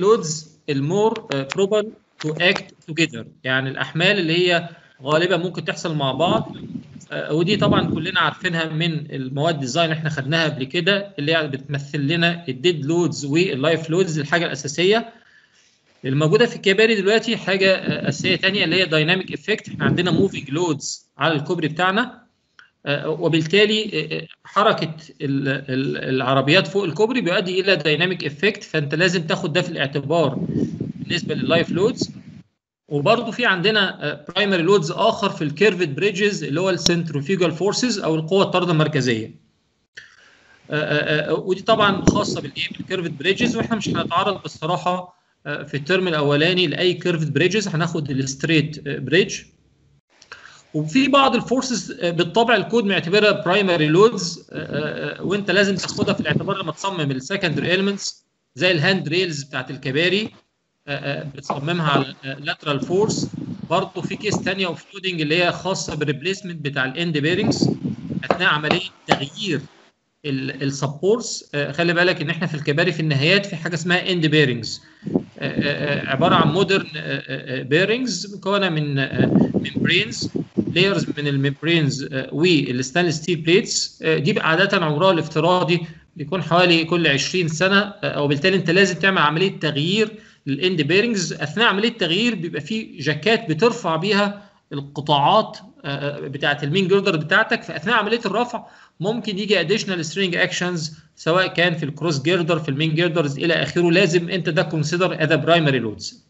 لودز المور بروبل تو اكت توجذر يعني الاحمال اللي هي غالبا ممكن تحصل مع بعض آه، ودي طبعا كلنا عارفينها من المواد ديزاين اللي احنا خدناها قبل كده اللي هي بتمثل لنا الديد لودز واللايف لودز الحاجه الاساسيه الموجوده في الكباري دلوقتي حاجه آه، اساسيه ثانيه اللي هي دايناميك افكت احنا عندنا موفينج لودز على الكوبري بتاعنا آه، وبالتالي آه، حركه ال- ال- العربيات فوق الكوبري بيؤدي الى دايناميك افكت فانت لازم تاخد ده في الاعتبار بالنسبه لللايف لودز وبرضه في عندنا برايمري لودز اخر في الكيرفد بريدجز اللي هو السنترفيوجال فورسز او القوه الطارده المركزيه آه، آه، آه، ودي طبعا خاصه بالايه بالكيرفد بريدجز واحنا مش هنتعرض بصراحه آه، في الترم الاولاني لاي كيرفد بريدجز هناخد الستريت بريدج وفي بعض الفورسز بالطبع الكود معتبرها برايمري لودز وانت لازم تاخدها في الاعتبار لما تصمم السكندري اليمنتس زي الهاند ريلز بتاعت الكباري آه، آه، بتصممها على لاترال فورس برضه في كيس ثانيه اوف لودنج اللي هي خاصه بالريبليسمنت بتاع الاند بيرنجز اثناء عمليه تغيير السبورتس خلي بالك ان احنا في الكباري في النهايات في حاجه اسمها اند بيرنجز عباره عن مودرن بيرنجز مكونه من ممبرينز لايرز من الممبرينز والستانلس ستيل بليتس دي عاده عمرها الافتراضي بيكون حوالي كل 20 سنه آه، وبالتالي انت لازم تعمل عمليه تغيير للاند بيرنجز اثناء عمليه التغيير بيبقى في جاكات بترفع بيها القطاعات آه، بتاعه المين جردر بتاعتك فاثناء عمليه الرفع ممكن يجي اديشنال سترينج اكشنز سواء كان في الكروس جيردر في المين جيردرز الى اخره لازم انت ده كونسيدر از برايمري لودز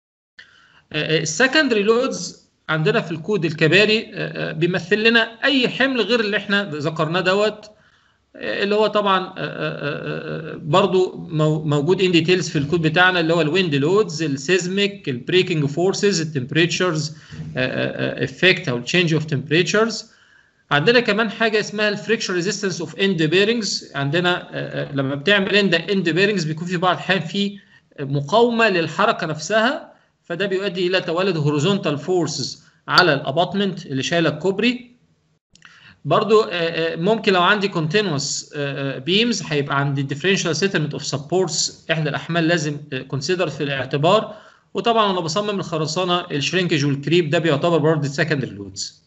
السكندري لودز عندنا في الكود الكباري آه، آه، بيمثل لنا اي حمل غير اللي احنا ذكرناه دوت آه، اللي هو طبعا آه، آه، آه، برضو مو- موجود ان ديتيلز في الكود بتاعنا اللي هو الويند لودز السيزميك البريكنج فورسز التمبريتشرز افكت او التشينج اوف تمبريتشرز عندنا كمان حاجه اسمها الفريكشن ريزيستنس اوف اند بيرنجز عندنا آه، آه، لما بتعمل اند اند بيرنجز بيكون في بعض الاحيان في مقاومه للحركه نفسها فده بيؤدي الى تولد هوريزونتال فورسز على الاباطمنت اللي شايله الكوبري برضو آه، آه، ممكن لو عندي كونتينوس بيمز هيبقى عندي ديفرنشال سيتلمنت اوف سبورتس احدى الاحمال لازم كونسيدر في الاعتبار وطبعا انا بصمم الخرسانه الشرينكج والكريب ده بيعتبر برضه سكندري لودز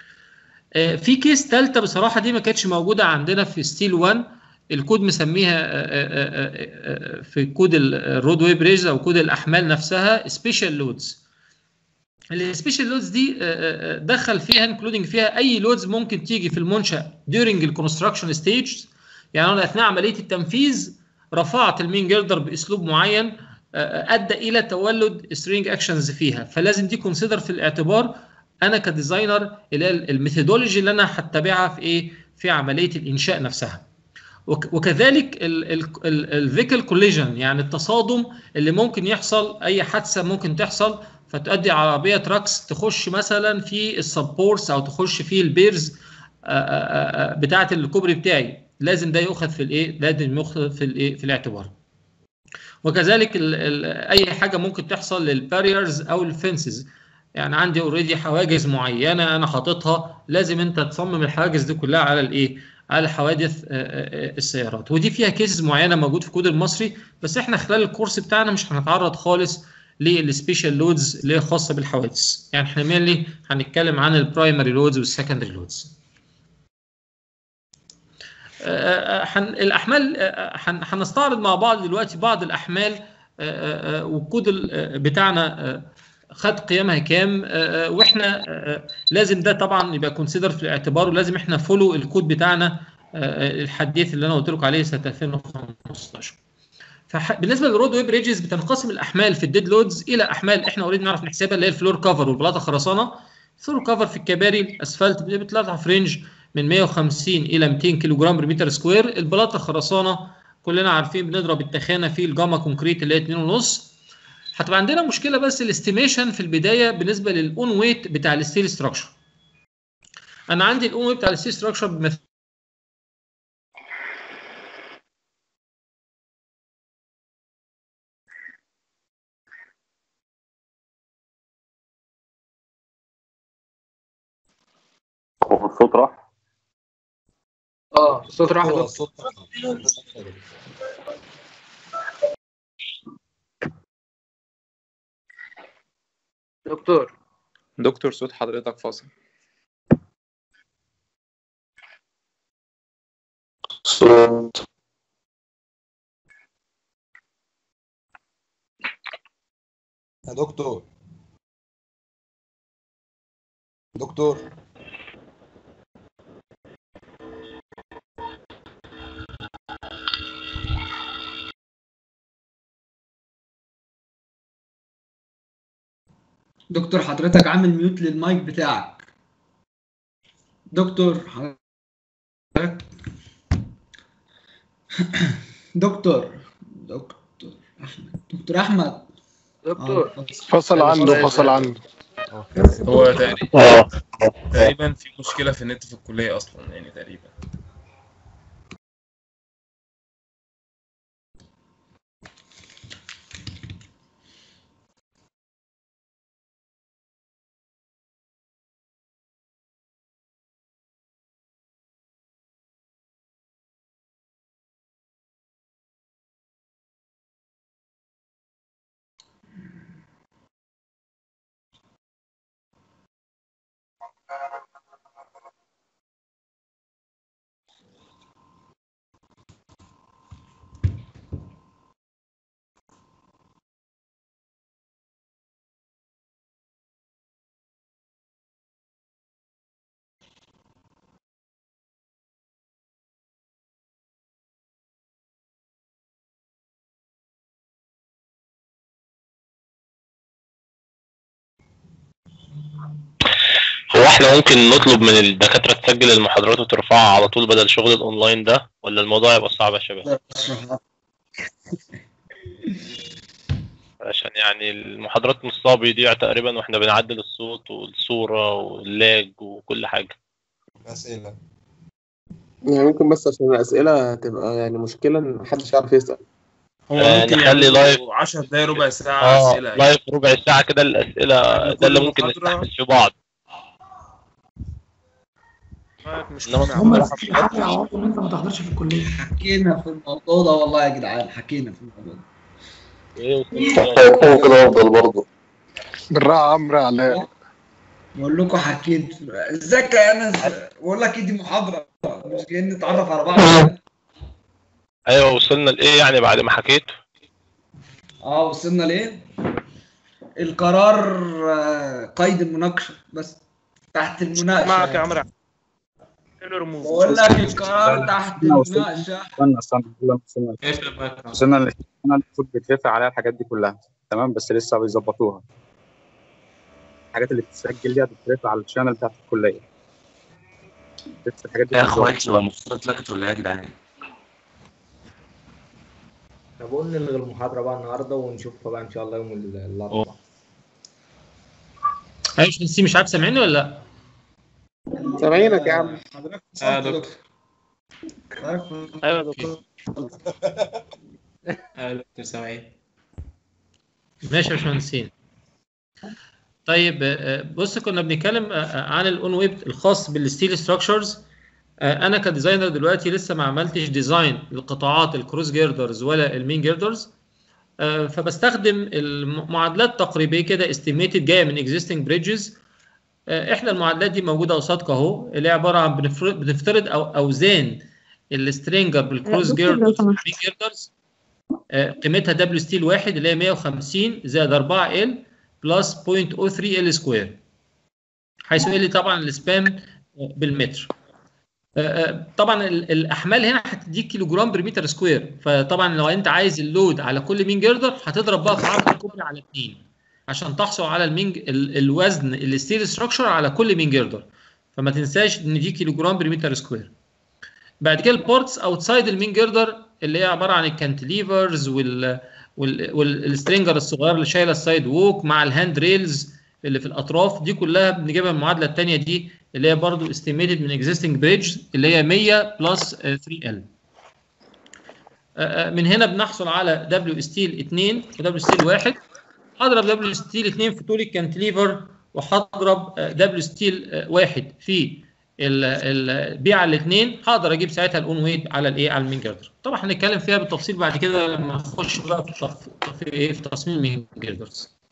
في كيس ثالثه بصراحه دي ما كانتش موجوده عندنا في ستيل 1 الكود مسميها آه، آه، آه، آه، في كود الرود ويب ريز او كود الاحمال نفسها سبيشال لودز السبيشال لودز دي آه، آه، دخل فيها انكلودنج فيها اي لودز ممكن تيجي في المنشا during الكونستراكشن ستيج يعني انا اثناء عمليه التنفيذ رفعت المين جردر باسلوب معين آه، ادى الى تولد سترينج اكشنز فيها فلازم دي كونسيدر في الاعتبار انا كديزاينر اللي هي الميثودولوجي اللي انا هتبعها في ايه في عمليه الانشاء نفسها وك- وكذلك الفيكل كوليجن يعني التصادم اللي ممكن يحصل اي حادثه ممكن تحصل فتؤدي عربيه تراكس تخش مثلا في السبورتس او تخش في البيرز بتاعه الكوبري بتاعي لازم ده يؤخذ في الايه لازم يؤخذ في الايه في الاعتبار وكذلك ال ال اي حاجه ممكن تحصل للباريرز او الفنسز يعني عندي اوريدي حواجز معينه انا حاططها لازم انت تصمم الحواجز دي كلها على الايه على حوادث آه، آه، السيارات ودي فيها كيسز معينه موجود في الكود المصري بس احنا خلال الكورس بتاعنا مش هنتعرض خالص للسبيشال لودز اللي هي خاصه بالحوادث يعني احنا مينلي هنتكلم عن البرايمري لودز والسكندري لودز الاحمال آه، هن- هنستعرض مع بعض دلوقتي بعض الاحمال آه، آه، آه، والكود ال- آه، بتاعنا آه، خد قيمها كام آه، آه، واحنا آه، لازم ده طبعا يبقى كونسيدر في الاعتبار ولازم احنا فولو الكود بتاعنا آه، آه، الحديث اللي انا قلت لكم عليه سنه 2015 فبالنسبه للرود ويب ريجز بتنقسم الاحمال في الديد لودز الى احمال احنا اوريدي نعرف نحسبها اللي هي الفلور كفر والبلاطه خرسانه الفلور كفر في الكباري الاسفلت بتطلع في رينج من 150 الى 200 كيلو جرام بر متر سكوير البلاطه خرسانه كلنا عارفين بنضرب التخانه في الجاما كونكريت اللي هي 2.5 هتبقى عندنا مشكله بس الاستيميشن في البدايه بالنسبه للاون ويت بتاع الستيل ستراكشر انا عندي الاون ويت بتاع الستيل ستراكشر بمثل هو الصوت راح اه الصوت راح هو بقى. الصوت دكتور دكتور صوت حضرتك فاصل صوت يا دكتور دكتور دكتور حضرتك عامل ميوت للمايك بتاعك دكتور حضرتك دكتور دكتور احمد دكتور احمد دكتور آه، فصل عنه فصل عنه هو تقريبا اه تقريبا في مشكلة في النت في الكلية أصلا يعني تقريبا هو احنا ممكن نطلب من الدكاترة تسجل المحاضرات وترفعها على طول بدل شغل الاونلاين ده ولا الموضوع يبقى صعب يا شباب عشان يعني المحاضرات نصها بيضيع تقريبا واحنا بنعدل الصوت والصورة واللاج وكل حاجة اسئله يعني ممكن بس عشان الأسئلة تبقى يعني مشكلة إن محدش يعرف يسأل هو آه، ممكن نخلي لايف 10 دقايق ربع ساعة اه أسئلة يعني. لايف ربع ساعة كده الأسئلة ده اللي كل ممكن محاضرة- نستحمل في بعض مش إنما مهم. هم في حاجه عوضوا ان انت ما تحضرش في الكليه حكينا في الموضوع ده والله يا جدعان حكينا في الموضوع ده ايه وصلت هو كده افضل برضه بالراحة عمرو علاء بقول لكم حكيت ازيك يا انس بقول لك ايه دي محاضره مش جايين نتعرف على بعض ايوه وصلنا لايه يعني بعد ما حكيت اه وصلنا ليه القرار آه، قيد المناقشه بس تحت المناقشه معك يا يعني. عمرو حلو ريموف بقول لك القرار تحت المناقشه استنى استنى استنى استنى وصلنا ل- وصلنا المفروض بيترفع عليها الحاجات دي كلها تمام بس لسه بيظبطوها الحاجات اللي بتتسجل دي بتترفع على الشانل بتاعت الكليه لسه الحاجات دي يا بتتظبط. اخواتي هو المفروض اتلغت ولا إيه يا جدعان؟ طب قول نلغي المحاضرة بقى النهاردة ونشوفها بقى إن شاء الله يوم ال- الأربعاء ايوه مش نسي مش عارف سامعني ولا لا؟ سامعينك يا عم حضرتك آه، فصلت يا دكتور. حضرتك ايوه يا دكتور ايوه دكتور سامعين ماشي يا باشمهندسين طيب آه، بص كنا بنتكلم آه، عن الاون ويب الخاص بالستيل ستراكشرز انا كديزاينر دلوقتي لسه ما عملتش ديزاين للقطاعات الكروس جيردرز ولا المين جيردرز فبستخدم المعادلات التقريبيه كده استيميتد جايه من اكزيستنج بريدجز احنا المعادلات دي موجوده قصادك اهو اللي هي عباره عن بنفرض بنفترض أو اوزان السترينجر بالكروس دكتور لو جيردرز سمحت. والمين جيردرز آه، قيمتها دبليو ستيل واحد اللي هي 150 زائد 4 ال بلس 0.03 ال سكوير حيث ال طبعا السبان آه، بالمتر آه، آه، طبعا ال- الاحمال هنا هتديك كيلو جرام بر متر سكوير فطبعا لو انت عايز اللود على كل مين جردر هتضرب بقى في عرض الكوبري على 2 عشان تحصل على المينج ال- الوزن الستيل ستراكشر على كل مين جردر فما تنساش ان دي كيلو جرام بر متر سكوير بعد كده البورتس اوتسايد المين جردر اللي هي عباره عن الكانتليفرز وال وال- والسترينجر الصغير اللي شايله السايد ووك مع الهاند ريلز اللي في الاطراف دي كلها بنجيبها من المعادله الثانيه دي اللي هي برضو استيميتد من اكزيستنج بريدج اللي هي 100 بلس 3 ال من هنا بنحصل على دبليو ستيل 2 ودبليو ستيل 1 هضرب دبليو ستيل 2 في طول الكانتليفر وهضرب دبليو ستيل 1 في البيع على الاثنين هقدر اجيب ساعتها الاون ويت على الايه على المين جردر طبعا هنتكلم فيها بالتفصيل بعد كده لما نخش بقى في التف- في ايه في تصميم المين جردرز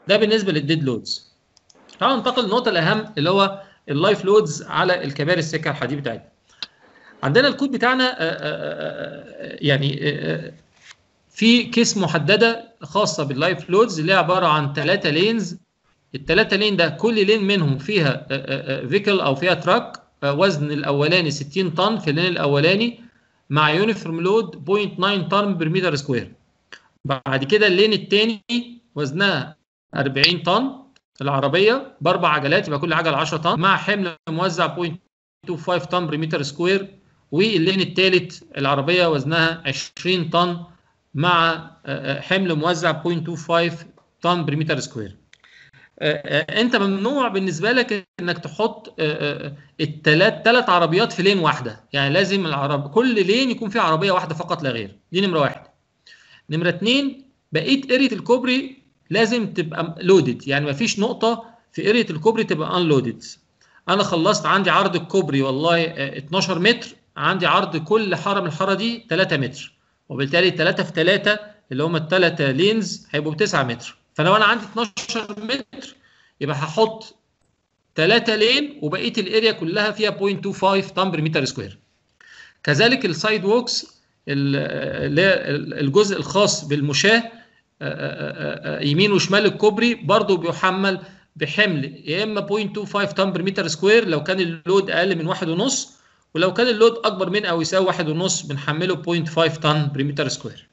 ده بالنسبه للديد لودز تعالوا ننتقل للنقطه الاهم اللي هو اللايف لودز على الكباري السكه الحديد بتاعتنا عندنا الكود بتاعنا آه، آه، آه، يعني آه، في كيس محدده خاصه باللايف لودز اللي هي عباره عن ثلاثه لينز الثلاثه لين ده كل لين منهم فيها فيكل او فيها تراك وزن الاولاني 60 طن في اللين الاولاني مع يونيفورم لود 0.9 طن بر متر سكوير بعد كده اللين الثاني وزنها 40 طن العربيه باربع عجلات يبقى كل عجله 10 طن مع حمل موزع 0.25 طن بر متر سكوير واللين الثالث العربيه وزنها 20 طن مع آه، آه، حمل موزع 0.25 طن بر متر سكوير آه، آه، انت ممنوع بالنسبه لك انك تحط الثلاث ثلاث عربيات في لين واحده يعني لازم العرب كل لين يكون فيه عربيه واحده فقط لا غير دي نمره واحد نمره اثنين بقيه اريه الكوبري لازم تبقى لودد يعني مفيش نقطه في اريه الكوبري تبقى انلودد انا خلصت عندي عرض الكوبري والله آه، 12 متر عندي عرض كل حاره من الحاره دي 3 متر وبالتالي 3 في 3 اللي هم الثلاثه لينز هيبقوا ب 9 متر فلو انا عندي 12 متر يبقى هحط 3 لين وبقيه الاريا كلها فيها 0.25 طن بر متر سكوير كذلك السايد ووكس ال- اللي هي الجزء الخاص بالمشاه آه، آه، آه، يمين وشمال الكوبري برضو بيحمل بحمل يا اما 0.25 طن بر متر سكوير لو كان اللود اقل من واحد ونص ولو كان اللود اكبر من او يساوي واحد ونص بنحمله 0.5 طن بر متر سكوير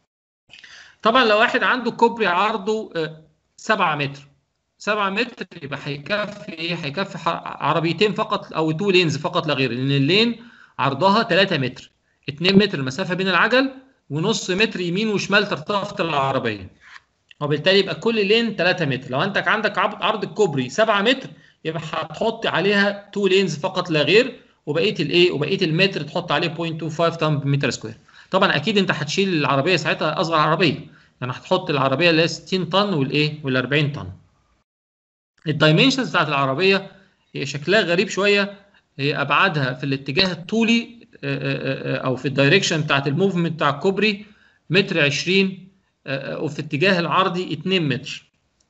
طبعا لو واحد عنده كوبري عرضه 7 متر 7 متر يبقى هيكفي ايه هيكفي ح- عربيتين فقط او تو لينز فقط لا غير لان اللين عرضها 3 متر 2 متر المسافه بين العجل ونص متر يمين وشمال ترتفع العربيه وبالتالي يبقى كل لين 3 متر لو انت عندك عرض عرض الكوبري 7 متر يبقى هتحط عليها تو لينز فقط لا غير وبقيه الايه وبقيه المتر تحط عليه 0.25 طن بمتر سكوير طبعا اكيد انت هتشيل العربيه ساعتها اصغر عربيه يعني هتحط العربيه اللي هي 60 طن والايه وال 40 طن الدايمنشنز بتاعت العربيه هي شكلها غريب شويه هي ابعادها في الاتجاه الطولي آه، آه، آه، او في الدايركشن بتاعت الموفمنت بتاع الكوبري متر 20 آه، آه، وفي اتجاه العرضي 2 متر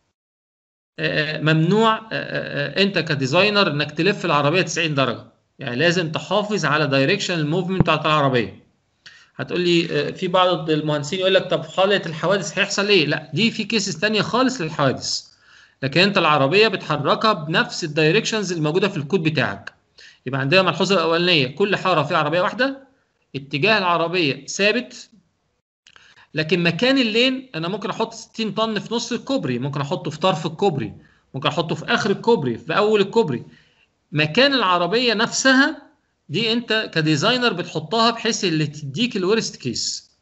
آه، آه، ممنوع آه، آه، آه، انت كديزاينر انك تلف العربيه 90 درجه يعني لازم تحافظ على دايركشن الموفمنت بتاعت العربيه هتقول لي آه، في بعض المهندسين يقول لك طب في حاله الحوادث هيحصل ايه لا دي في كيسز تانية خالص للحوادث لكن انت العربيه بتحركها بنفس الدايركشنز اللي موجوده في الكود بتاعك يبقى عندنا ملحوظه الاولانيه كل حاره فيها عربيه واحده اتجاه العربيه ثابت لكن مكان اللين انا ممكن احط 60 طن في نص الكوبري ممكن احطه في طرف الكوبري ممكن احطه في اخر الكوبري في اول الكوبري مكان العربيه نفسها دي انت كديزاينر بتحطها بحيث اللي تديك الورست كيس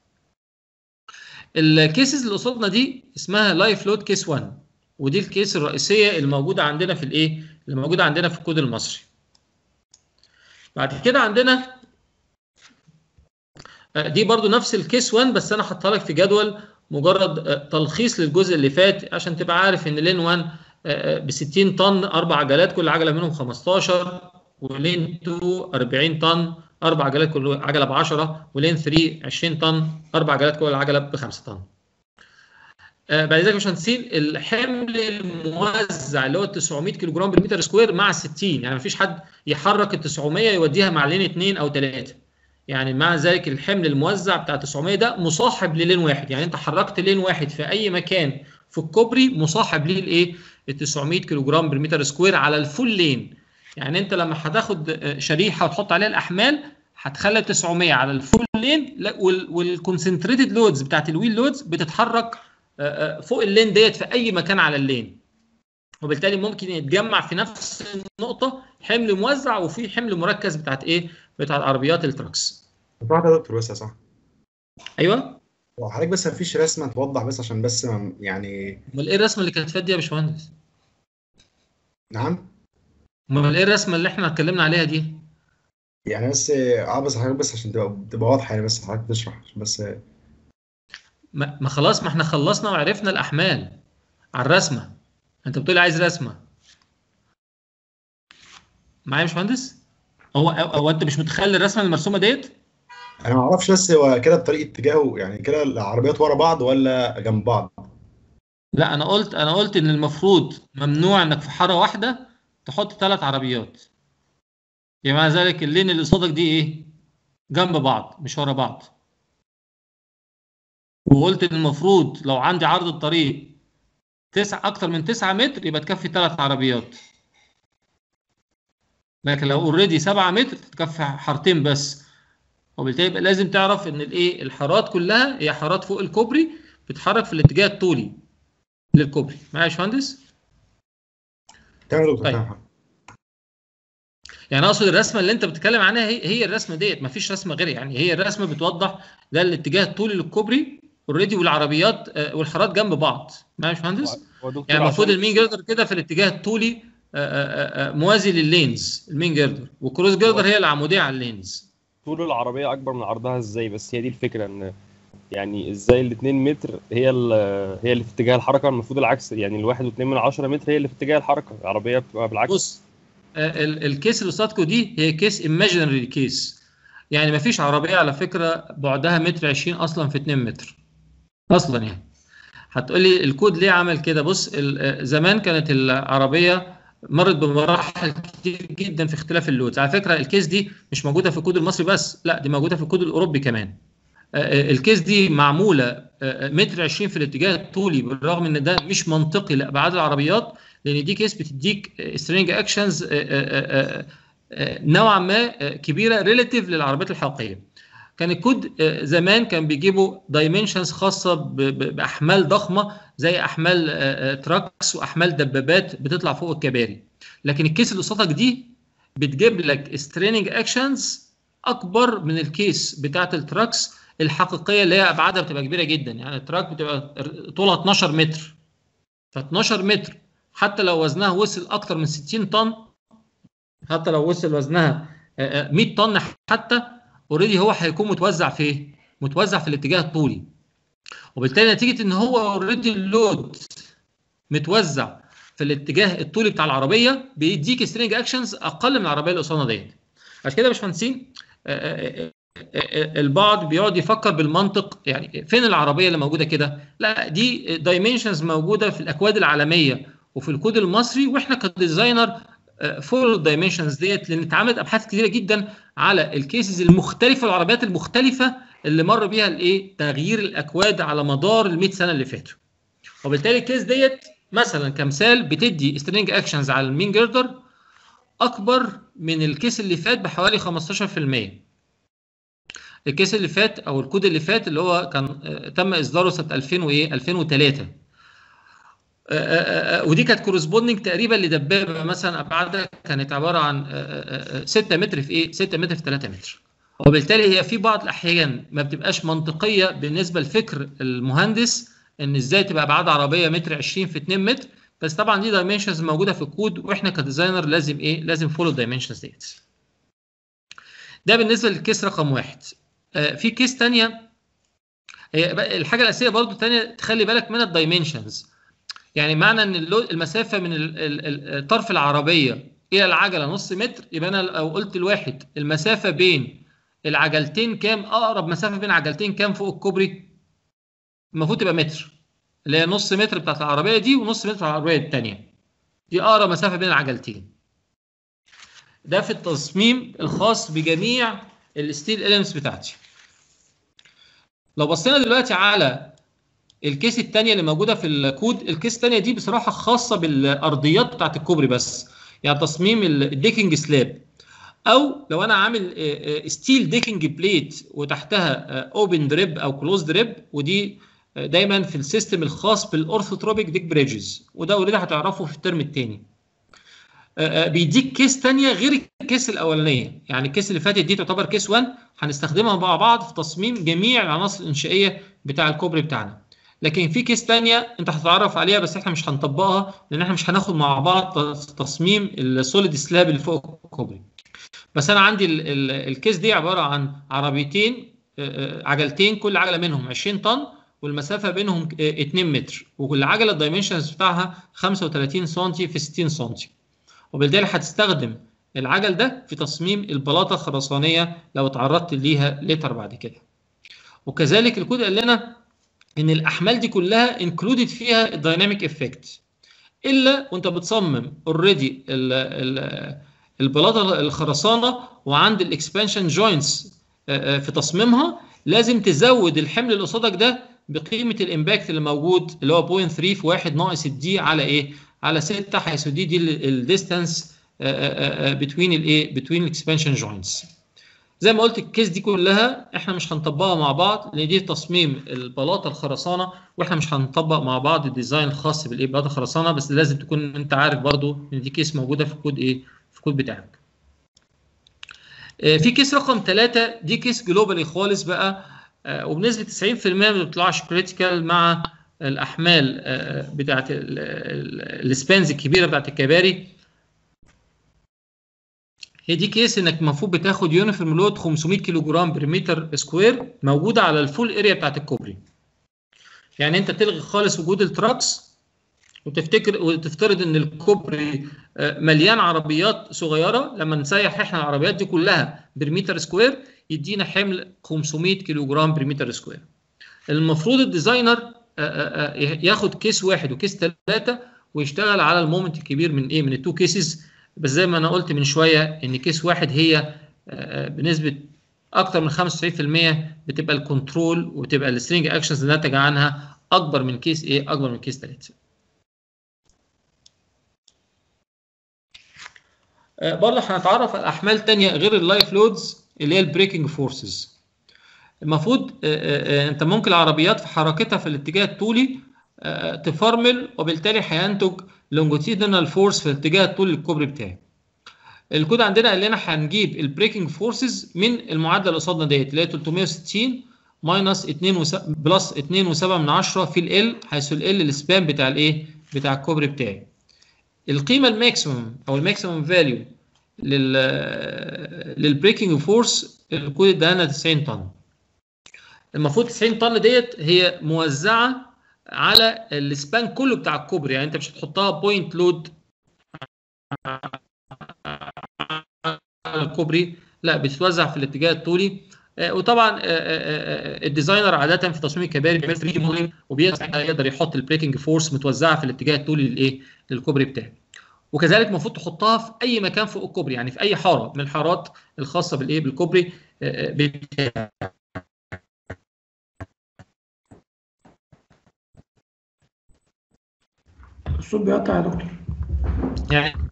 الكيسز اللي قصادنا دي اسمها لايف لود كيس 1 ودي الكيس الرئيسيه اللي موجوده عندنا في الايه اللي موجوده عندنا في الكود المصري بعد كده عندنا آه، دي برضو نفس الكيس 1 بس انا حاطها لك في جدول مجرد آه، تلخيص للجزء اللي فات عشان تبقى عارف ان لين 1 ب 60 طن اربع عجلات كل عجله منهم 15 ولين 2 40 طن اربع عجلات كل عجله ب 10 ولين 3 20 طن اربع عجلات كل عجله ب 5 طن آه، بعد ذلك مش هنسيب الحمل الموزع اللي هو 900 كيلو جرام بالمتر سكوير مع 60 يعني مفيش حد يحرك ال 900 يوديها مع لين 2 او 3 يعني مع ذلك الحمل الموزع بتاع 900 ده مصاحب للين واحد يعني انت حركت لين واحد في اي مكان في الكوبري مصاحب ليه الايه ال 900 كيلو جرام بالمتر سكوير على الفول لين يعني انت لما هتاخد آه، شريحه وتحط عليها الاحمال هتخلي 900 على الفول لين والكونسنتريتد لودز بتاعت الويل لودز بتتحرك آه، آه، فوق اللين ديت في اي مكان على اللين وبالتالي ممكن يتجمع في نفس النقطه حمل موزع وفي حمل مركز بتاعت ايه بتاعت عربيات التراكس واحدة يا دكتور بس يا صح ايوه هو حضرتك بس مفيش رسمة توضح بس عشان بس ما- يعني امال ايه الرسمه اللي كانت فاتت دي يا باشمهندس نعم امال ايه الرسمه اللي احنا اتكلمنا عليها دي يعني بس اه بس حضرتك بس عشان تبقى تبقى واضحة يعني بس حضرتك تشرح عشان بس ما ما خلاص ما احنا خلصنا وعرفنا الاحمال على الرسمه انت بتقول عايز رسمه معايا يا باشمهندس هو هو انت مش متخيل الرسمه المرسومه ديت انا ما اعرفش بس هو كده بطريقة اتجاهه يعني كده العربيات ورا بعض ولا جنب بعض لا انا قلت انا قلت ان المفروض ممنوع انك في حاره واحده تحط ثلاث عربيات يعني مع ذلك اللين اللي قصادك دي ايه جنب بعض مش ورا بعض وقلت ان المفروض لو عندي عرض الطريق تسع اكتر من 9 متر يبقى تكفي ثلاث عربيات لكن لو اوريدي 7 متر تكفي حارتين بس وبالتالي يبقى لازم تعرف ان الايه الحارات كلها هي حارات فوق الكوبري بتتحرك في الاتجاه الطولي للكوبري معايا يا باشمهندس تمام يا دكتور طيب. تمام. يعني اقصد الرسمه اللي انت بتتكلم عنها هي هي الرسمه ديت مفيش رسمه غير يعني هي الرسمه بتوضح ده الاتجاه الطولي للكوبري اوريدي والعربيات آه، والحارات جنب بعض معايا يا باشمهندس هو دكتور يعني المفروض عشان- المين جردر كده في الاتجاه الطولي آه، آه، آه، موازي لللينز المين جردر والكروس جردر هي العموديه على اللينز طول العربيه اكبر من عرضها ازاي بس هي دي الفكره ان يعني ازاي ال 2 متر هي ال- هي اللي في اتجاه الحركه المفروض العكس يعني الواحد و2 من 10 متر هي اللي في اتجاه الحركه العربيه بتبقى بالعكس بص آه، ال- الكيس اللي قصادكم دي هي كيس ايماجينري كيس يعني مفيش عربيه على فكره بعدها متر 20 اصلا في 2 متر اصلا يعني هتقول لي الكود ليه عمل كده بص ال- آه، زمان كانت العربيه مرت بمراحل كتير جدا في اختلاف اللودز على فكره الكيس دي مش موجوده في الكود المصري بس لا دي موجوده في الكود الاوروبي كمان آه، آه، الكيس دي معموله آه، آه، متر 20 في الاتجاه الطولي بالرغم ان ده مش منطقي لابعاد العربيات لان دي كيس بتديك سترينج اكشنز نوعا ما آه، كبيره ريلاتيف للعربيات الحقيقيه كان الكود آه، زمان كان بيجيبوا دايمنشنز خاصه ب- ب- باحمال ضخمه زي احمال آه، آه، تراكس واحمال دبابات بتطلع فوق الكباري لكن الكيس اللي قصادك دي بتجيب لك ستريننج اكشنز اكبر من الكيس بتاعه التراكس الحقيقيه اللي هي ابعادها بتبقى كبيره جدا يعني التراك بتبقى طولها 12 متر ف 12 متر حتى لو وزنها وصل اكتر من 60 طن حتى لو وصل وزنها آه، آه، 100 طن حتى اوريدي هو هيكون متوزع في ايه؟ متوزع في الاتجاه الطولي وبالتالي نتيجه ان هو اوريدي اللود متوزع في الاتجاه الطولي بتاع العربيه بيديك سترينج اكشنز اقل من العربيه اللي قصادنا ديت عشان كده يا باشمهندسين آه، آه، آه، البعض بيقعد يفكر بالمنطق يعني فين العربيه اللي موجوده كده؟ لا دي دايمنشنز موجوده في الاكواد العالميه وفي الكود المصري واحنا كديزاينر فولو الدايمنشنز ديت لان اتعملت ابحاث كتيره جدا على الكيسز المختلفه العربيات المختلفه اللي مر بيها الايه تغيير الاكواد على مدار ال 100 سنه اللي فاتوا وبالتالي الكيس ديت مثلا كمثال بتدي سترينج اكشنز على المين جردر اكبر من الكيس اللي فات بحوالي 15% الكيس اللي فات او الكود اللي فات اللي هو كان آه، تم اصداره سنه 2000 وايه 2003 آه، آه، آه، ودي كانت كورسبوندنج تقريبا لدبابه مثلا ابعادها كانت عباره عن 6 متر في ايه 6 متر في 3 متر وبالتالي هي في بعض الاحيان ما بتبقاش منطقيه بالنسبه لفكر المهندس ان ازاي تبقى ابعاد عربيه متر 20 في 2 متر بس طبعا دي دايمنشنز موجوده في الكود واحنا كديزاينر لازم ايه لازم فولو الدايمنشنز ديت ده بالنسبه للكيس رقم واحد آه، في كيس تانية هي بقى الحاجه الاساسيه برضو تانية تخلي بالك من الدايمنشنز يعني معنى ان اللو- المسافه من ال- ال- ال- طرف العربيه الى العجله نص متر يبقى انا لو قلت لواحد المسافه بين العجلتين كام اقرب مسافه بين عجلتين كام فوق الكوبري المفروض تبقى متر اللي هي نص متر بتاعت العربيه دي ونص متر بتاعت العربيه الثانيه دي اقرب مسافه بين العجلتين ده في التصميم الخاص بجميع الستيل اليمنتس بتاعتي لو بصينا دلوقتي على الكيس الثانيه اللي موجوده في الكود الكيس الثانيه دي بصراحه خاصه بالارضيات بتاعت الكوبري بس يعني تصميم الديكنج سلاب او لو انا عامل ستيل ديكنج بليت وتحتها اوبن دريب او كلوز دريب ودي آه، دايما في السيستم الخاص بالاورثوتروبيك ديك بريدجز وده اوريدي هتعرفه في الترم الثاني بيديك كيس تانية غير الكيس الاولانيه يعني الكيس اللي فاتت دي تعتبر كيس 1 هنستخدمها مع بعض في تصميم جميع العناصر الانشائيه بتاع الكوبري بتاعنا لكن في كيس تانية انت هتتعرف عليها بس احنا مش هنطبقها لان احنا مش هناخد مع بعض تصميم السوليد سلاب اللي فوق الكوبري بس انا عندي ال ال الكيس دي عباره عن عربيتين آه، آه، عجلتين كل عجله منهم 20 طن والمسافه بينهم آه، 2 متر وكل عجله الدايمنشنز بتاعها 35 سم في 60 سم وبالتالي هتستخدم العجل ده في تصميم البلاطه الخرسانيه لو اتعرضت ليها ليتر بعد كده وكذلك الكود قال لنا ان الاحمال دي كلها انكلودد فيها الدايناميك افكت الا وانت بتصمم اوريدي البلاطه الخرسانه وعند الاكسبانشن جوينتس في تصميمها لازم تزود الحمل اللي قصادك ده بقيمه الامباكت اللي موجود اللي هو 0.3 في 1 ناقص الدي على ايه؟ على 6 حيث دي دي الديستانس بتوين الايه؟ بتوين الاكسبانشن جوينتس. زي ما قلت الكيس دي كلها احنا مش هنطبقها مع بعض لان دي تصميم البلاطه الخرسانه واحنا مش هنطبق مع بعض الديزاين الخاص بالايه بلاطه الخرسانه بس لازم تكون انت عارف برضو ان دي كيس موجوده في الكود ايه؟ في الكود بتاعك. في كيس رقم ثلاثة دي كيس جلوبالي خالص بقى وبنسبة 90% ما بتطلعش كريتيكال مع الأحمال بتاعت السبانز الكبيرة بتاعت الكباري هي دي كيس انك المفروض بتاخد يونيفورم لود 500 كيلو جرام بر متر سكوير موجودة على الفول اريا بتاعت الكوبري يعني انت تلغي خالص وجود التراكس وتفتكر وتفترض ان الكوبري مليان عربيات صغيره لما نسيح احنا العربيات دي كلها برمتر سكوير يدينا حمل 500 كيلو جرام برمتر سكوير المفروض الديزاينر ياخد كيس واحد وكيس ثلاثه ويشتغل على المومنت الكبير من ايه من التو كيسز بس زي ما انا قلت من شويه ان كيس واحد هي بنسبه اكتر من 95% بتبقى الكنترول وتبقى السترينج اكشنز اللي ناتج عنها اكبر من كيس ايه اكبر من كيس ثلاثه برضه هنتعرف على احمال تانية غير اللايف لودز اللي هي البريكنج فورسز المفروض انت ممكن العربيات في حركتها في الاتجاه الطولي تفرمل وبالتالي هينتج لونجيتيودنال فورس في الاتجاه الطولي للكوبري بتاعي الكود عندنا قال لنا هنجيب البريكنج فورسز من المعادله اللي قصادنا ديت اللي هي 360 ماينس 2 بلس 2.7 من 10 في ال حيث ال السبان بتاع الايه بتاع الكوبري بتاعي القيمه الماكسيموم او الماكسيموم فاليو لل للبريكنج فورس الكود ادانا 90 طن المفروض 90 طن ديت هي موزعه على السبان كله بتاع الكوبري يعني انت مش هتحطها بوينت لود على الكوبري لا بتتوزع في الاتجاه الطولي وطبعا الديزاينر عاده في تصميم الكباري بيعمل 3 دي موديل وبيقدر يحط البريكنج فورس متوزعه في الاتجاه الطولي للايه للكوبري بتاعي وكذلك المفروض تحطها في اي مكان فوق الكوبري يعني في اي حاره من الحارات الخاصه بالايه بالكوبري بتاعي الصوت بيقطع يا دكتور يعني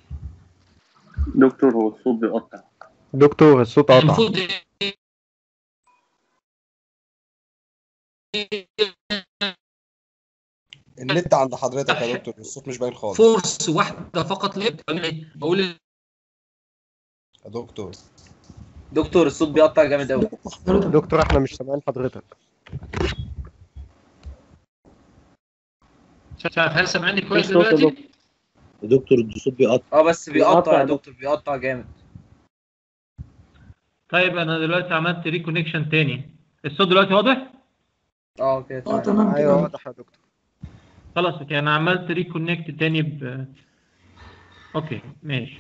دكتور هو الصوت بيقطع دكتور الصوت قطع المفروض النت عند حضرتك يا دكتور الصوت مش باين خالص فورس واحده فقط لا بقول يا دكتور دكتور الصوت بيقطع جامد قوي دكتور احنا مش سامعين حضرتك هل سامعني كويس دلوقتي؟ دكتور الصوت بيقطع اه بس بيقطع يا دكتور بيقطع جامد طيب انا دلوقتي عملت ريكونكشن تاني الصوت دلوقتي واضح؟ اه كده اه تمام ايوه كده واضح يا دكتور خلاص اوكي انا عملت ريكونكت تاني ب اوكي ماشي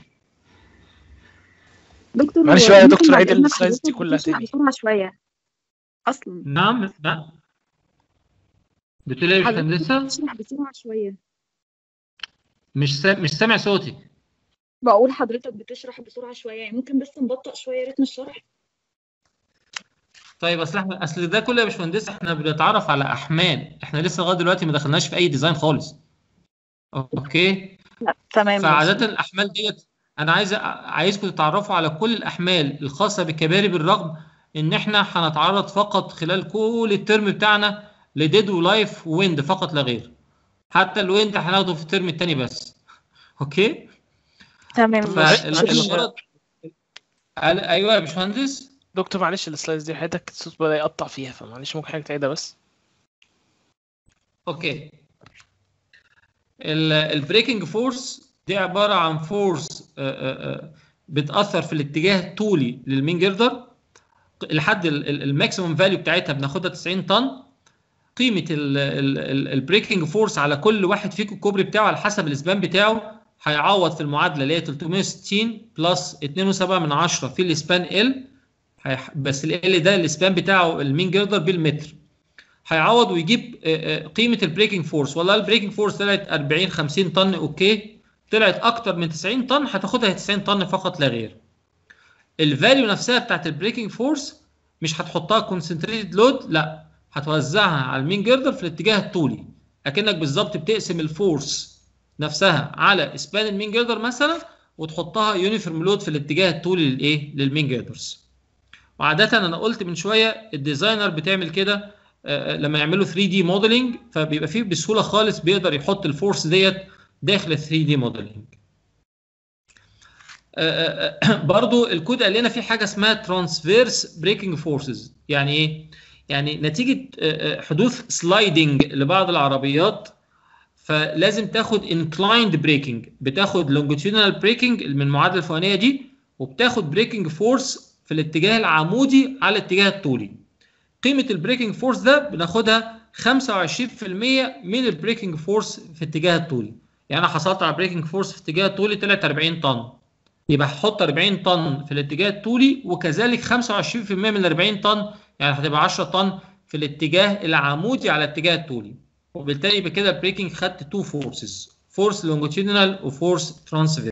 دكتور معلش هو بقى يا ممكن دكتور بعد عيد إذنك السلايدز دي حضرتك كلها تشرح تاني بسرعة شوية أصلا نعم لا بتقول ايه يا حضرتك باشمهندسة؟ تشرح بسرعة شوية مش سا... مش سامع صوتي بقول حضرتك بتشرح بسرعة شوية يعني ممكن بس نبطأ شوية رتم الشرح طيب اصل احنا اصل ده كله يا باشمهندس احنا بنتعرف على احمال احنا لسه لغايه دلوقتي ما دخلناش في اي ديزاين خالص اوكي لا تمام فعاده ماشي الاحمال ديت انا عايز عايزكم تتعرفوا على كل الاحمال الخاصه بالكباري بالرغم ان احنا هنتعرض فقط خلال كل الترم بتاعنا لديد ولايف ويند فقط لا غير حتى الويند هناخده في الترم الثاني بس اوكي تمام ماشي فالغرض قال- ايوه يا باشمهندس دكتور معلش السلايدز دي حضرتك الصوت بدأ يقطع فيها فمعلش ممكن حضرتك تعيدها بس اوكي البريكنج فورس دي عباره عن فورس بتاثر في الاتجاه الطولي للمين جردر لحد الماكسيموم فاليو بتاعتها بناخدها 90 طن قيمه البريكنج فورس على كل واحد فيكم الكوبري بتاعه على حسب الاسبان بتاعه هيعوض في المعادله اللي هي 360 بلس 2.7 من 10 في الاسبان ال بس ال ده الاسبان بتاعه المين جردر بالمتر هيعوض ويجيب آه، آه، قيمه البريكنج فورس والله البريكنج فورس طلعت 40 50 طن اوكي طلعت اكتر من 90 طن هتاخدها 90 طن فقط لا غير الفاليو نفسها بتاعت البريكنج فورس مش هتحطها كونسنتريتد لود لا هتوزعها على المين جردر في الاتجاه الطولي اكنك بالظبط بتقسم الفورس نفسها على اسبان المين جردر مثلا وتحطها يونيفورم لود في الاتجاه الطولي للايه للمين جردرز وعاده انا قلت من شويه الديزاينر بتعمل كده آه، لما يعملوا 3 دي موديلنج فبيبقى فيه بسهوله خالص بيقدر يحط الفورس ديت داخل ال 3 دي موديلنج برضو الكود قال لنا في حاجه اسمها ترانسفيرس بريكنج فورسز يعني ايه يعني نتيجه آه، آه، حدوث سلايدنج لبعض العربيات فلازم تاخد انكلايند بريكنج بتاخد لونجيتيودنال بريكنج من المعادله الفوقانيه دي وبتاخد بريكنج فورس في الاتجاه العمودي على الاتجاه الطولي قيمه البريكنج فورس ده بناخدها 25% من البريكنج فورس في الاتجاه الطولي يعني انا حصلت على بريكنج فورس في الاتجاه الطولي طلعت 40 طن يبقى هحط 40 طن في الاتجاه الطولي وكذلك 25% من ال 40 طن يعني هتبقى 10 طن في الاتجاه العمودي على الاتجاه الطولي وبالتالي يبقى كده البريكنج خدت تو فورسز فورس لونجيتيودنال وفورس ترانسفير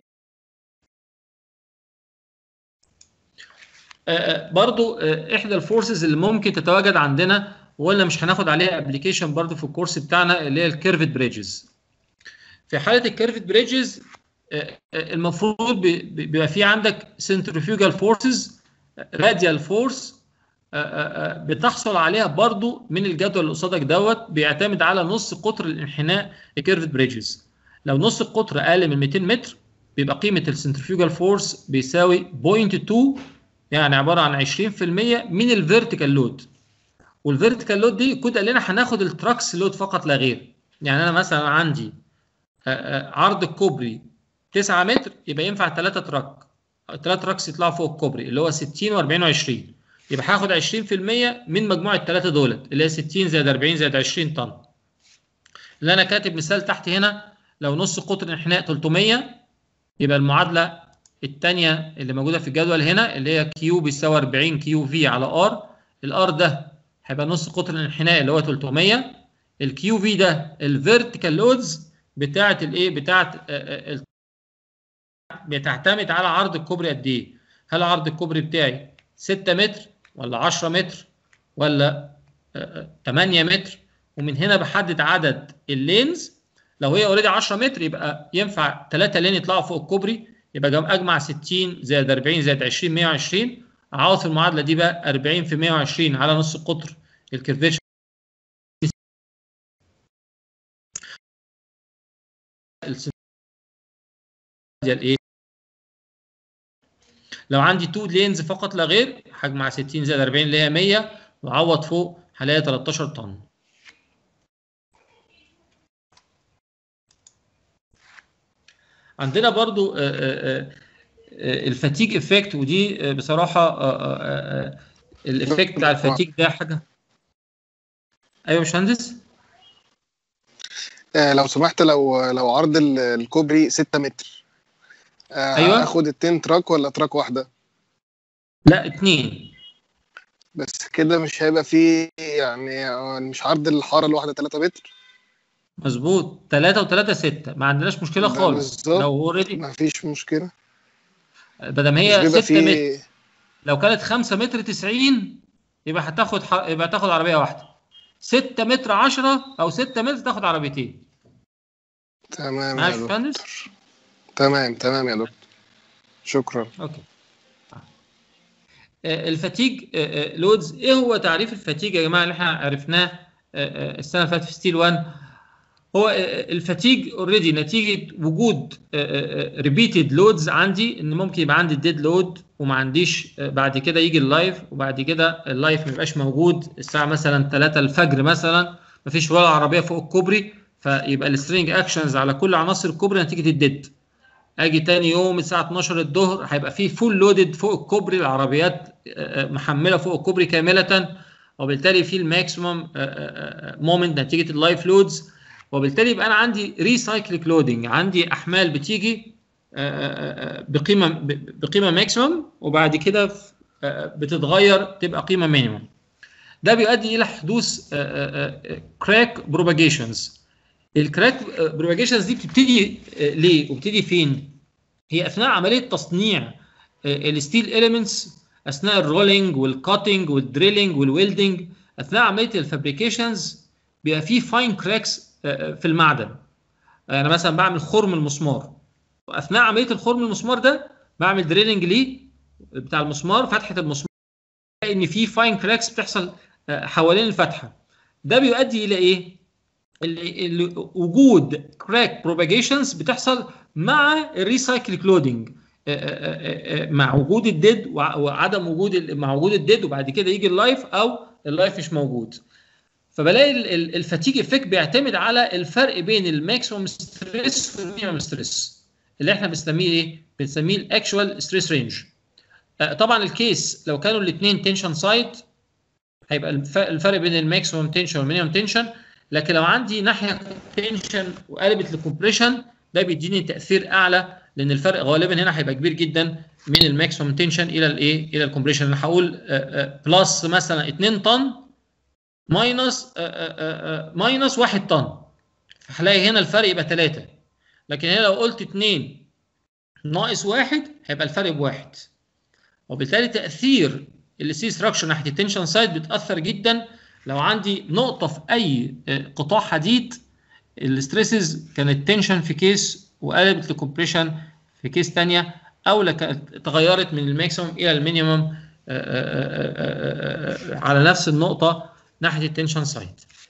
برضو آه، احدى الفورسز اللي ممكن تتواجد عندنا ولا مش هناخد عليها ابلكيشن برضو في الكورس بتاعنا اللي هي الكيرفد بريدجز في حاله الكيرفد بريدجز المفروض بي- بي- بيبقى في عندك سنترفيوجال فورسز راديال فورس بتحصل عليها برضو من الجدول اللي قصادك دوت بيعتمد على نص قطر الانحناء لكيرفد بريدجز لو نص القطر اقل من 200 متر بيبقى قيمه السنترفيوجال فورس بيساوي 0.2 يعني عباره عن 20% من الفيرتيكال لود والفيرتيكال لود دي الكود قال لنا هناخد التراكس لود فقط لا غير يعني انا مثلا عندي آه، آه، عرض الكوبري 9 متر يبقى ينفع 3 تراك 3 تراكس يطلعوا فوق الكوبري اللي هو 60 و40 و20 يبقى هاخد 20% من مجموع الثلاثه دولت اللي هي 60 زائد 40 زائد 20 طن اللي انا كاتب مثال تحت هنا لو نص قطر الانحناء 300 يبقى المعادله الثانيه اللي موجوده في الجدول هنا اللي هي كيو بيساوي 40 كيو في على ار الار ده هيبقى نص قطر الانحناء اللي هو 300 الكيو في ده الفيرتيكال لودز بتاعه الايه بتاعه آه، آه، ال- بتعتمد على عرض الكوبري قد ايه هل عرض الكوبري بتاعي 6 متر ولا 10 متر ولا آه، آه، 8 متر ومن هنا بحدد عدد اللينز لو هي اوريدي 10 متر يبقى ينفع 3 لين يطلعوا فوق الكوبري يبقى جم- اجمع 60 زائد 40 زائد 20 120 اعوض في المعادله دي بقى 40 في 120 على نص القطر الكيرفيشن ديال ايه لو عندي تو لينز فقط لا غير هجمع 60 زائد 40 اللي هي 100 واعوض فوق هلاقي 13 طن عندنا برضو آه، آه، آه، الفاتيج افكت ودي آه، بصراحه آه، آه، آه، الافكت بتاع الفاتيج ده حاجه ايوه يا باشمهندس آه، لو سمحت لو لو عرض ال- الكوبري 6 متر آه، أيوة. اخد اتنين تراك ولا تراك واحده لا اتنين بس كده مش هيبقى فيه يعني آه، مش عرض الحاره الواحده 3 متر مظبوط 3 و3 6 ما عندناش مشكله ده خالص بالظبط. لو اوريدي ما فيش مشكله بدل مش هي بيبقى 6 فيه متر لو كانت 5 متر 90 يبقى هتاخد ح... يبقى تاخد عربيه واحده 6 متر 10 او 6 متر تاخد عربيتين تمام معايا يا يا دكتور باشمهندس تمام تمام يا دكتور شكرا اوكي آه، الفاتيج لودز ايه هو تعريف الفاتيج يا جماعه اللي احنا عرفناه آه، آه، السنه اللي فاتت في ستيل 1 هو آه، الفاتيج اوريدي نتيجه وجود ريبيتد لودز عندي ان ممكن يبقى عندي ديد لود وما عنديش آه، بعد كده يجي اللايف وبعد كده اللايف ما يبقاش موجود الساعه مثلا 3 الفجر مثلا ما فيش ولا عربيه فوق الكوبري فيبقى السترينج اكشنز على كل عناصر الكوبري نتيجه الديد اجي تاني يوم الساعه 12 الظهر هيبقى فيه فول لودد فوق الكوبري العربيات آه، آه، محمله فوق الكوبري كامله وبالتالي في الماكسيمم مومنت نتيجه اللايف لودز وبالتالي يبقى انا عندي ريسايكليك لودنج عندي احمال بتيجي آه، آه، آه، بقيمه ب- بقيمه ماكسيمم وبعد كده آه، بتتغير تبقى قيمه مينيمم ده بيؤدي الى حدوث كراك بروباجيشنز الكراك بروباجيشنز دي بتبتدي آه، ليه وبتبتدي فين هي اثناء عمليه تصنيع الستيل اليمنتس اثناء الرولينج والكاتنج والدريلينج والويلدنج اثناء عمليه الفابريكيشنز بيبقى في فاين كراكس في المعدن انا مثلا بعمل خرم المسمار واثناء عمليه الخرم المسمار ده بعمل دريلنج ليه بتاع المسمار فتحه المسمار تلاقي ان في فاين كراكس بتحصل آه، حوالين الفتحه ده بيؤدي الى ايه ال- ال- وجود كراك بروباجيشنز بتحصل مع الريسايكل كلودنج مع وجود الديد وع- وعدم وجود ال- مع وجود الديد وبعد كده يجي اللايف او اللايف مش موجود فبلاقي ال- ال- الفاتيج افكت بيعتمد على الفرق بين الماكسيموم ستريس والمينيمم ستريس اللي احنا بنسميه ايه؟ بنسميه الاكشوال ستريس رينج طبعا الكيس لو كانوا الاثنين تنشن سايد هيبقى الف- الفرق بين الماكسيموم تنشن والمينيمم تنشن لكن لو عندي ناحيه تنشن وقلبت لكمبريشن ده بيديني تاثير اعلى لان الفرق غالبا هنا هيبقى كبير جدا من الماكسيموم تنشن الى الايه الى الكمبريشن انا هقول بلس مثلا 2 طن ماينس ماينس 1 طن فهلاقي هنا الفرق يبقى 3 لكن هنا لو قلت 2 ناقص 1 هيبقى الفرق بواحد وبالتالي تاثير السي ستراكشر ناحيه التنشن سايد بيتاثر جدا لو عندي نقطه في اي آه، قطاع حديد الستريسز كانت تنشن في كيس وقلبت لكمبريشن في كيس ثانيه او لو كانت تغيرت من الماكسيموم الى المينيموم آه، آه، آه، آه، على نفس النقطه ناحيه التنشن سايد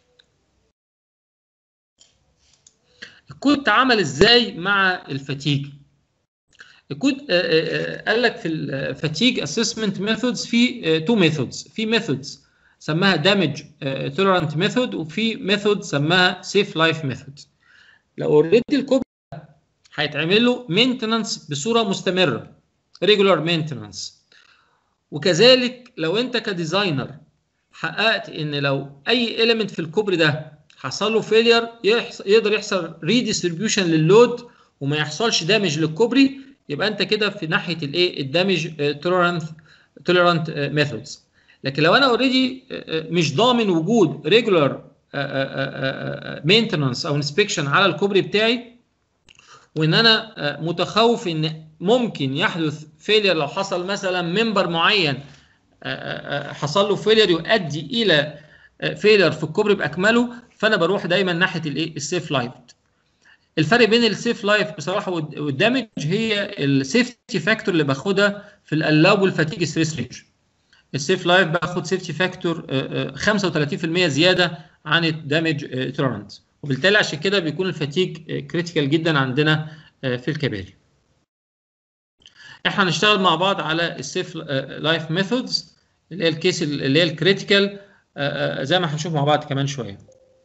الكود اتعمل ازاي مع الفتيج الكود آه، آه، آه، قال لك في الفاتيج اسسمنت ميثودز في تو ميثودز في ميثودز سماها دامج تولرانت ميثود وفي ميثود سماها سيف لايف ميثود لو اوريدي الكوب هيتعمل له مينتنانس بصوره مستمره ريجولار مينتنانس وكذلك لو انت كديزاينر حققت ان لو اي اليمنت في الكوبري ده حصل له فيلير يقدر يحصل ريديستريبيوشن لللود وما يحصلش دامج للكوبري يبقى انت كده في ناحيه الايه الدامج توليرانت توليرانت ميثودز لكن لو انا اوريدي مش ضامن وجود ريجولار مينتنانس او انسبكشن على الكوبري بتاعي وان انا آه، متخوف ان ممكن يحدث فيلير لو حصل مثلا منبر معين آه، آه، آه، حصل له فيلير يؤدي الى فيلير في الكوبري باكمله فانا بروح دايما ناحيه الايه السيف لايف الفرق بين السيف لايف بصراحه والد- والدامج هي السيفتي فاكتور اللي باخدها في الالاوبل فاتيج ستريس رينج السيف لايف باخد سيفتي فاكتور 35% زياده عن الدامج تولرانت وبالتالي عشان كده بيكون الفاتيج كريتيكال جدا عندنا آه، في الكباري احنا هنشتغل مع بعض على السيف لايف ميثودز اللي هي الكيس اللي هي الكريتيكال زي ما هنشوف مع بعض كمان شويه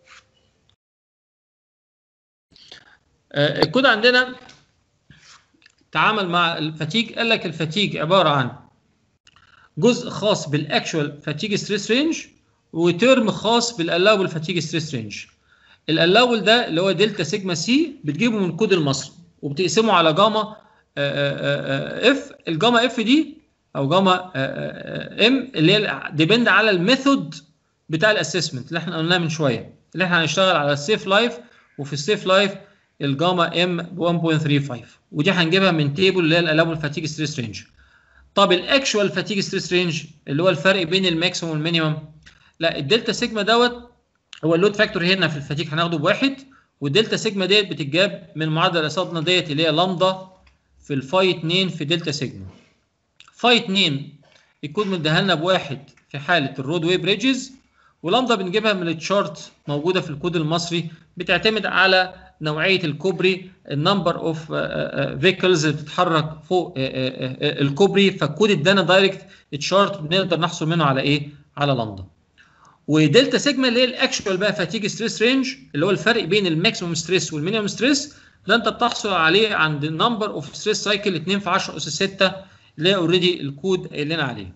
آه، الكود عندنا تعامل مع الفاتيج قال لك الفاتيج عباره عن جزء خاص بالاكشوال فاتيج ستريس رينج وترم خاص بالالاوبل فاتيج ستريس رينج الالاوبل ده اللي هو دلتا سيجما سي بتجيبه من الكود المصري وبتقسمه على جاما اف الجاما اف دي او جاما ام اللي هي ديبند على الميثود بتاع الاسسمنت اللي احنا قلناه من شويه اللي احنا هنشتغل على السيف لايف وفي السيف لايف الجاما ام ب 1.35 ودي هنجيبها من تيبل اللي هي الالابل فاتيج ستريس رينج طب الاكشوال فاتيج ستريس رينج اللي هو الفرق بين الماكسيموم والمينيمم لا الدلتا سيجما دوت هو اللود فاكتور هنا في الفاتيج هناخده بواحد والدلتا سيجما ديت بتتجاب من المعادله اللي قصادنا ديت اللي هي لامدا في الفاي 2 في دلتا سيجما فاي 2 يكون مديها لنا بواحد في حاله الرود واي بريدجز ولامدا بنجيبها من التشارت موجوده في الكود المصري بتعتمد على نوعيه الكوبري النمبر اوف فيكلز اللي بتتحرك فوق آه، آه، آه، الكوبري فالكود ادانا دايركت تشارت بنقدر نحصل منه على ايه؟ على لامدا. ودلتا سيجما اللي هي الاكشوال بقى فاتيج ستريس رينج اللي هو الفرق بين الماكسيموم ستريس والمينيموم ستريس ده انت بتحصل عليه عند النمبر اوف ستريس سايكل 2 في 10 اس 6 اللي هي اوريدي الكود قايل لنا عليه.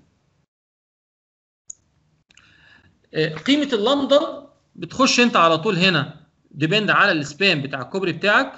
آه، قيمه اللامدا بتخش انت على طول هنا ديبند على السبان بتاع الكوبري بتاعك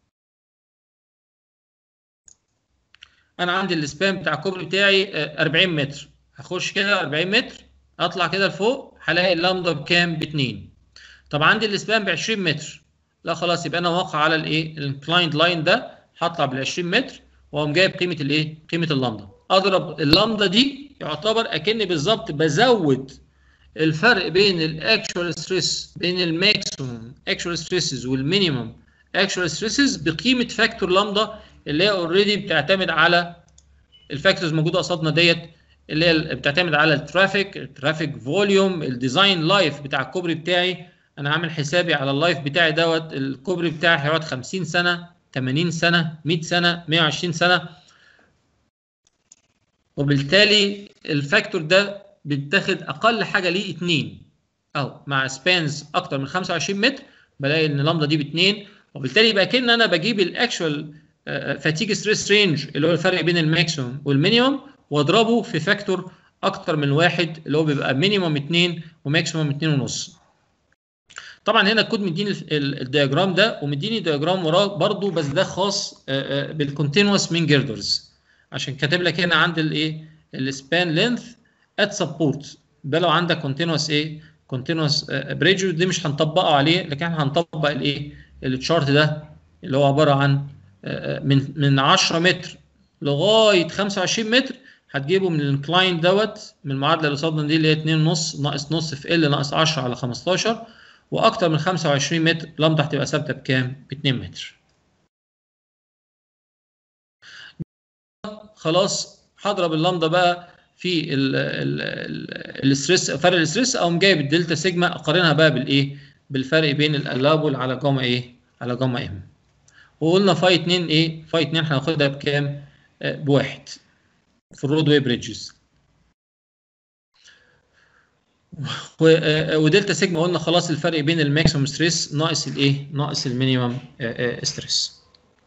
انا عندي السبان بتاع الكوبري بتاعي آه، 40 متر هخش كده 40 متر اطلع كده لفوق هلاقي اللامدا بكام؟ ب 2 طب عندي الاسبان ب 20 متر لا خلاص يبقى انا واقع على الايه؟ الانكلايند لاين ده هطلع بال 20 متر واقوم جايب قيمه الايه؟ قيمه اللامدا اضرب اللامدا دي يعتبر اكني بالظبط بزود الفرق بين الاكشوال ستريس بين الماكسيموم اكشوال ستريسز والمينيمم اكشوال ستريسز بقيمه فاكتور لامدا اللي هي اوريدي بتعتمد على الفاكتورز موجوده قصادنا ديت اللي هي بتعتمد على الترافيك الترافيك فوليوم الديزاين لايف بتاع الكوبري بتاعي انا عامل حسابي على اللايف بتاعي دوت الكوبري بتاعي هيقعد 50 سنه 80 سنه 100 سنه 120 سنه وبالتالي الفاكتور ده بيتاخد اقل حاجه ليه 2 اهو مع سبانز اكتر من 25 متر بلاقي ان اللامدا دي ب 2 وبالتالي يبقى كأن انا بجيب الاكشوال فاتيج ستريس رينج اللي هو الفرق بين الماكسيموم والمينيموم واضربه في فاكتور اكتر من واحد اللي هو بيبقى مينيموم 2 وماكسيموم 2 ونص طبعا هنا الكود مديني الدياجرام ده ومديني دياجرام وراه برضو بس ده خاص بالكونتينوس مين جيردرز عشان كاتب لك هنا عند الايه السبان لينث ات سبورت ده لو عندك كونتينوس ايه كونتينوس بريدج دي مش هنطبقه عليه لكن احنا هنطبق الايه التشارت ده اللي هو عباره عن من من 10 متر لغايه 25 متر هتجيبه من الانكلاين دوت من المعادله اللي قصادنا دي اللي هي 2 نص ناقص نص في ال ناقص 10 على 15 واكتر من 25 متر لامدا هتبقى ثابته بكام؟ ب 2 متر. خلاص هضرب اللامدا بقى في الستريس فرق الستريس اقوم جايب الدلتا سيجما اقارنها بقى بالايه؟ بالفرق بين الالابل على جاما ايه؟ على جاما ام. وقلنا فاي 2 ايه؟ فاي 2 هناخدها بكام؟ آه بواحد في الرود واي بريدجز. ودلتا سيجما قلنا خلاص الفرق بين الماكسيموم ستريس ناقص الايه؟ ناقص المينيمم ستريس.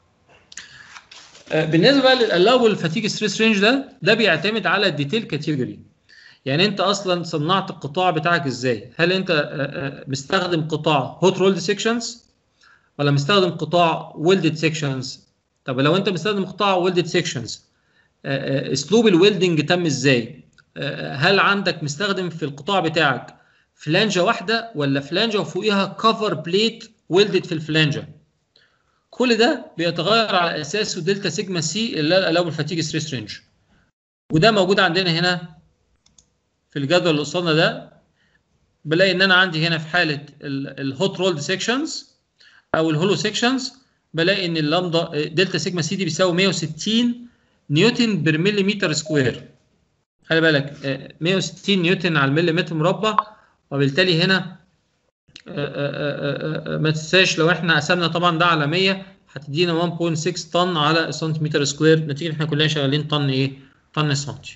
بالنسبه بقى للالاول فاتيج ستريس رينج ده ده بيعتمد على الديتيل كاتيجوري. يعني انت اصلا صنعت القطاع بتاعك ازاي؟ هل انت مستخدم قطاع هوت رولد سيكشنز ولا مستخدم قطاع ويلدد سيكشنز؟ طب لو انت مستخدم قطاع ويلدد سيكشنز اسلوب الويلدنج تم ازاي؟ هل عندك مستخدم في القطاع بتاعك فلانجه واحده ولا فلانجه وفوقيها كفر بليت ويلدد في الفلانجه كل ده بيتغير على اساسه دلتا سيجما سي اللي هي الاول فاتيج ستريس رينج وده موجود عندنا هنا في الجدول اللي قصادنا ده بلاقي ان انا عندي هنا في حاله الهوت رولد سيكشنز او الهولو سيكشنز بلاقي ان اللامدا دلتا سيجما سي دي بيساوي 160 نيوتن بر مليمتر سكوير خلي بالك 160 نيوتن على المليمتر مربع وبالتالي هنا ما تنساش لو احنا قسمنا طبعا ده على 100 هتدينا 1.6 طن على سنتيمتر سكوير نتيجه احنا كلنا شغالين طن ايه؟ طن سنتي.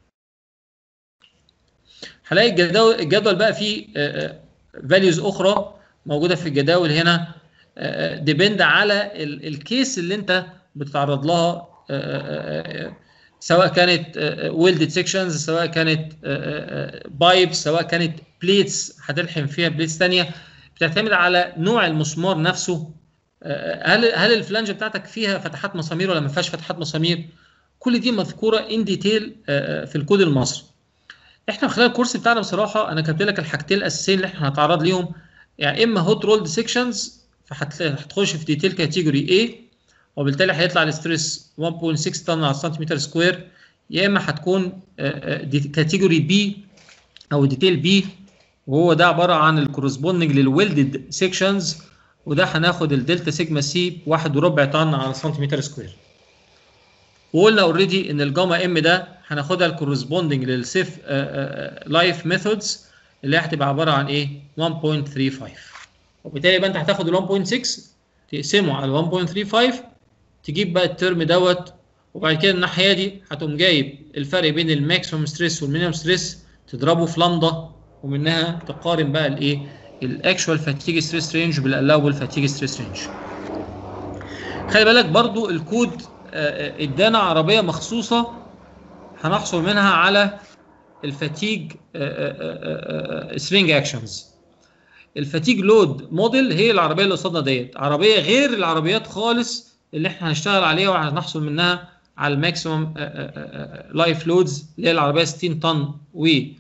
هلاقي الجدول الجدول بقى فيه فاليوز اخرى موجوده في الجداول هنا ديبند على الكيس اللي انت بتتعرض لها سواء كانت ويلدد سيكشنز سواء كانت بايبس سواء كانت بليتس هتلحم فيها بليتس ثانيه بتعتمد على نوع المسمار نفسه هل هل الفلانجه بتاعتك فيها فتحات مسامير ولا ما فيهاش فتحات مسامير كل دي مذكوره ان ديتيل في الكود المصري احنا خلال الكورس بتاعنا بصراحه انا كاتب لك الحاجتين الاساسيين اللي احنا هنتعرض ليهم يعني اما هوت رولد سيكشنز فهتخش في ديتيل كاتيجوري A وبالتالي هيطلع الستريس 1.6 طن على سنتيمتر سكوير يا اما هتكون كاتيجوري بي او ديتيل بي وهو ده عباره عن الكورسبوندنج للويلدد سيكشنز وده هناخد الدلتا سيجما سي واحد وربع طن على سنتيمتر سكوير وقلنا اوريدي ان الجاما ام ده هناخدها الكورسبوندنج للسيف لايف ميثودز اللي هتبقى عباره عن ايه 1.35 وبالتالي يبقى انت هتاخد ال 1.6 تقسمه على 1.35 تجيب بقى الترم دوت وبعد كده الناحيه دي هتقوم جايب الفرق بين الماكسيموم ستريس والمينيموم ستريس تضربه في لامدا ومنها تقارن بقى الايه الاكشوال فاتيج ستريس رينج بالالاوبل فاتيج ستريس رينج خلي بالك برضو الكود ادانا عربيه مخصوصه هنحصل منها على الفاتيج سرينج اكشنز الفاتيج لود موديل هي العربيه اللي قصادنا ديت عربيه غير العربيات خالص اللي احنا هنشتغل عليها وهنحصل منها على الماكسيمم لايف لودز اللي هي العربيه 60 طن و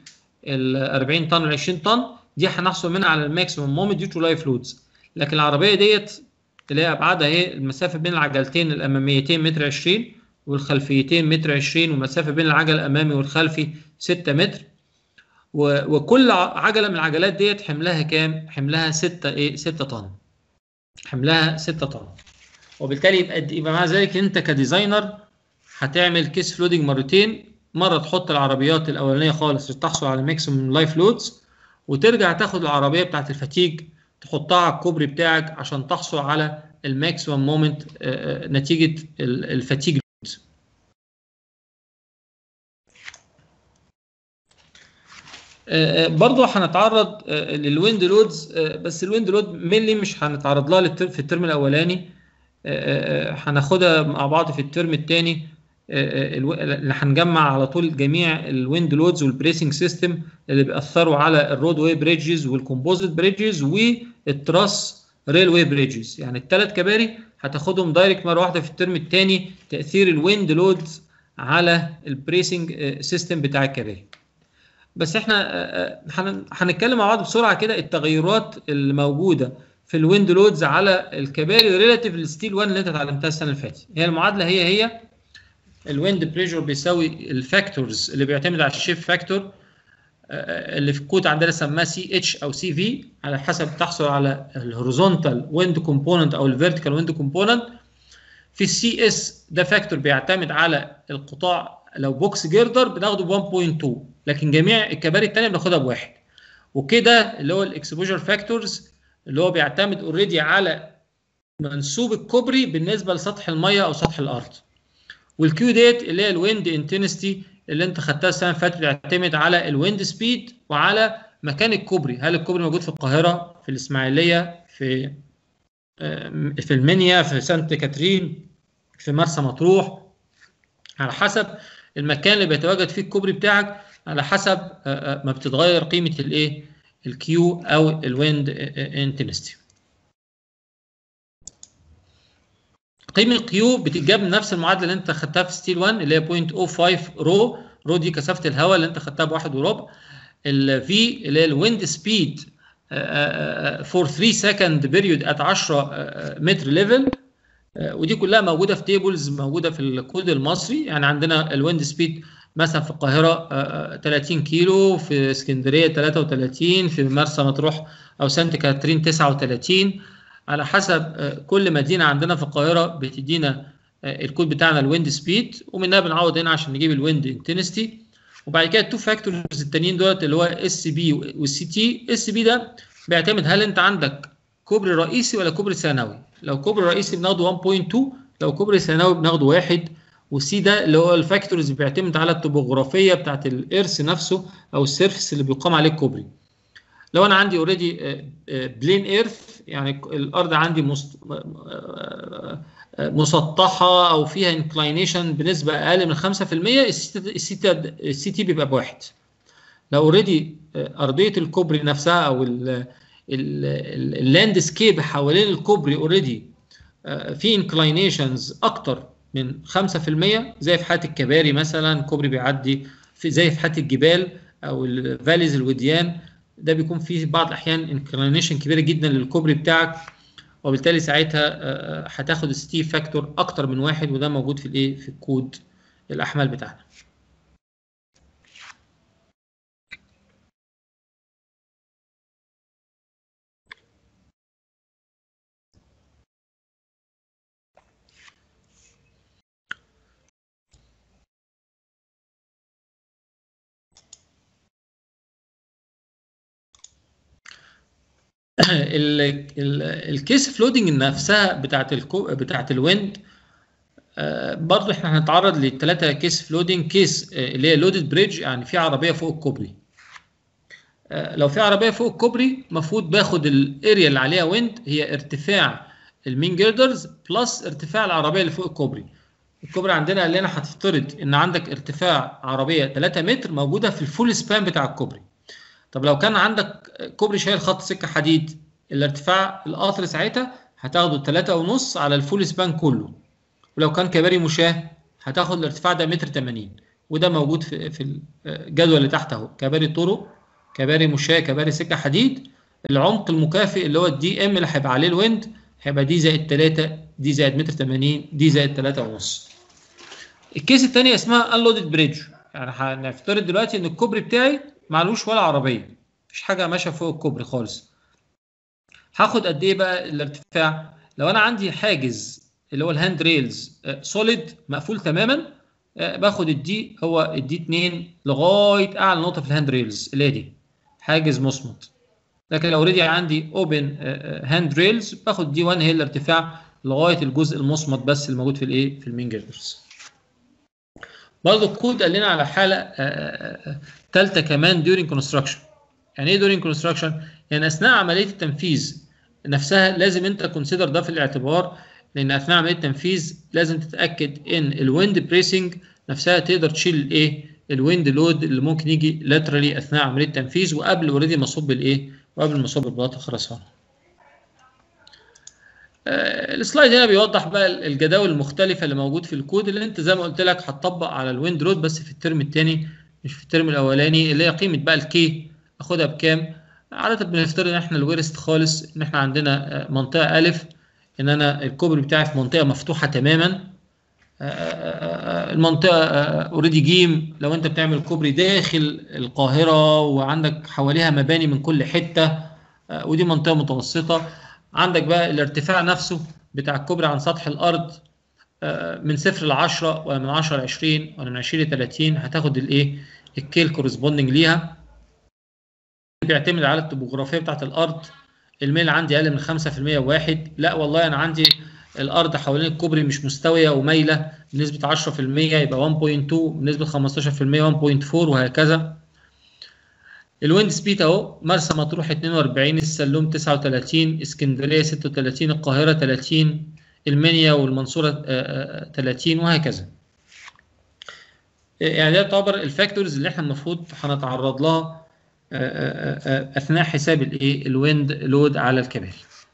ال 40 طن وال 20 طن دي هنحصل منها على الماكسيموم مومنت ديو تو لايف لودز لكن العربيه ديت اللي هي ابعادها اهي المسافه بين العجلتين الاماميتين متر 20 والخلفيتين متر 20 والمسافه بين العجل الامامي والخلفي 6 متر و- وكل ع- عجله من العجلات ديت حملها كام؟ حملها 6 ايه 6 طن حملها 6 طن وبالتالي يبقى يبقى مع ذلك انت كديزاينر هتعمل كيس فلودنج مرتين مره تحط العربيات الاولانيه خالص تحصل على ماكسيموم لايف لودز وترجع تاخد العربيه بتاعت الفتيج تحطها على الكوبري بتاعك عشان تحصل على الماكسيموم مومنت نتيجه ال- الفتيج loads. آه، آه، برضه هنتعرض آه، للويند لودز آه، بس الويند لود مينلي مش هنتعرض لها للتر- في الترم الاولاني آه، آه، هناخدها مع بعض في الترم الثاني اللي هنجمع على طول جميع الويند لودز والبريسنج سيستم اللي بيأثروا على الرود واي بريدجز والكومبوزيت بريدجز والتراس ريل واي بريدجز يعني الثلاث كباري هتاخدهم دايركت مره واحده في الترم الثاني تأثير الويند لودز على البريسنج سيستم بتاع الكباري بس احنا آه، آه، هن- هنتكلم مع بعض بسرعه كده التغيرات اللي موجوده في الويند لودز على الكباري ريلاتيف للستيل 1 اللي انت اتعلمتها السنه اللي فاتت هي المعادله هي هي الويند بريشر بيساوي الفاكتورز اللي بيعتمد على الشيف فاكتور اللي في الكود عندنا سماه سي اتش او سي في على حسب تحصل على الهوريزونتال ويند كومبوننت او الفيرتيكال ويند كومبوننت في السي اس ده فاكتور بيعتمد على القطاع لو بوكس جيردر بناخده ب 1.2 لكن جميع الكباري الثانيه بناخدها بواحد وكده اللي هو الاكسبوجر فاكتورز اللي هو بيعتمد اوريدي على منسوب الكوبري بالنسبه لسطح الميه او سطح الارض والكيو ديت اللي هي الويند انتنستي اللي انت خدتها السنه اللي فاتت بيعتمد على الويند سبيد وعلى مكان الكوبري هل الكوبري موجود في القاهره في الاسماعيليه في آم، في المنيا في سانت كاترين في مرسى مطروح على حسب المكان اللي بيتواجد فيه الكوبري بتاعك على حسب آه، آه، ما بتتغير قيمه الايه الكيو او الويند انتنستي قيمه الكيو بتتجاب من نفس المعادله اللي انت خدتها في ستيل 1 اللي هي 0.05 رو رو دي كثافه الهواء اللي انت خدتها بواحد وربع الفي اللي هي الويند سبيد فور 3 سكند بيريود ات 10 آه، متر ليفل ودي كلها موجوده في تيبلز موجوده في الكود المصري يعني عندنا الويند سبيد مثلا في القاهره آه، آه، 30 كيلو في اسكندريه 33 في مرسى مطروح او سانت كاترين 39 على حسب آه، كل مدينه عندنا في القاهره بتدينا آه، الكود بتاعنا الويند سبيد ومنها بنعوض هنا عشان نجيب الويند انتنستي وبعد كده التو فاكتورز التانيين دولت اللي هو اس بي والسي تي اس بي ده بيعتمد هل انت عندك كوبري رئيسي ولا كوبري ثانوي لو كوبري رئيسي بناخده 1.2 لو كوبري ثانوي بناخده واحد والسي ده اللي هو الفاكتورز اللي بيعتمد على الطبوغرافيه بتاعت الارث نفسه او السيرفس اللي بيقام عليه الكوبري لو انا عندي اوريدي بلين ايرث يعني الارض عندي مست... آه، آه، مسطحه او فيها انكلاينيشن بنسبه اقل من 5% السي تي السي تي بيبقى بواحد لو اوريدي ارضيه الكوبري نفسها او اللاند سكيب حوالين الكوبري اوريدي في انكلاينيشنز اكتر من 5% زي في حاله الكباري مثلا كوبري بيعدي في زي في حاله الجبال او الفاليز الوديان ده بيكون فيه بعض الاحيان انكلينيشن كبيره جدا للكوبري بتاعك وبالتالي ساعتها آه، هتاخد الستي فاكتور اكتر من واحد وده موجود في الايه في الكود الاحمال بتاعنا ال- ال- الكيس فلودنج نفسها بتاعت الكو بتاعت الويند آه، برضو احنا هنتعرض للثلاثه كيس فلودنج كيس آه، اللي هي لودد بريدج يعني في عربيه فوق الكوبري آه، لو في عربيه فوق الكوبري المفروض باخد الاريا اللي عليها ويند هي ارتفاع المين جيردرز بلس ارتفاع العربيه اللي فوق الكوبري الكوبري عندنا قال لنا هتفترض ان عندك ارتفاع عربيه 3 متر موجوده في الفول سبان بتاع الكوبري طب لو كان عندك كوبري شايل خط سكه حديد الارتفاع القطر ساعتها هتاخده 3 ونص على الفول سبان كله ولو كان كباري مشاه هتاخد الارتفاع ده متر 80 وده موجود في في الجدول اللي تحت اهو كباري طرق كباري مشاة كباري سكه حديد العمق المكافئ اللي هو الدي ام اللي هيبقى عليه الويند هيبقى دي زائد 3 دي زائد متر 80 دي زائد 3 ونص الكيس الثانيه اسمها انلودد بريدج يعني هنفترض دلوقتي ان الكوبري بتاعي معلوش ولا عربيه مفيش حاجه ماشيه فوق الكوبري خالص هاخد قد ايه بقى الارتفاع لو انا عندي حاجز اللي هو الهاند ريلز سوليد مقفول تماما آه، باخد الدي هو الدي 2 لغايه اعلى نقطه في الهاند ريلز اللي هي دي حاجز مصمت لكن لو اوريدي عندي اوبن هاند ريلز باخد دي 1 هي الارتفاع لغايه الجزء المصمت بس اللي موجود في الايه في المين جيردرز برضه الكود قال لنا على حاله ثالثه كمان during construction يعني ايه during construction يعني اثناء عمليه التنفيذ نفسها لازم انت كونسيدر ده في الاعتبار لان اثناء عمليه التنفيذ لازم تتاكد ان الويند بريسنج نفسها تقدر تشيل الايه الويند لود اللي ممكن يجي لاترالي اثناء عمليه التنفيذ وقبل اوريدي ما اصب الايه وقبل ما اصب البلاط الخرسانه آه، السلايد هنا بيوضح بقى الجداول المختلفه اللي موجود في الكود اللي انت زي ما قلت لك هتطبق على الويند لود بس في الترم الثاني مش في الترم الاولاني اللي هي قيمه بقى الكي اخدها بكام عاده بنفترض ان احنا الورست خالص ان احنا عندنا آه، منطقه الف ان انا الكوبري بتاعي في منطقه مفتوحه تماما آه، آه، آه، المنطقه اوريدي جيم لو انت بتعمل كوبري داخل القاهره وعندك حواليها مباني من كل حته آه، ودي منطقه متوسطه عندك بقى الارتفاع نفسه بتاع الكوبري عن سطح الارض آه، من صفر ل 10 ولا من 10 ل 20 ولا من 20 ل 30 هتاخد الايه الكيل كورسبوندنج ليها بيعتمد على الطبوغرافيه بتاعت الارض الميل عندي اقل من 5% وواحد لا والله انا عندي الارض حوالين الكوبري مش مستويه ومايله بنسبه 10% يبقى 1.2 بنسبه 15% 1.4 وهكذا الويند سبيد اهو مرسى مطروح 42 السلوم 39 اسكندريه 36 القاهره 30 المنيا والمنصوره آه، آه، 30 وهكذا يعني ده تعتبر الفاكتورز اللي احنا المفروض هنتعرض لها آه، آه، آه، اثناء حساب الايه الويند لود على الكباري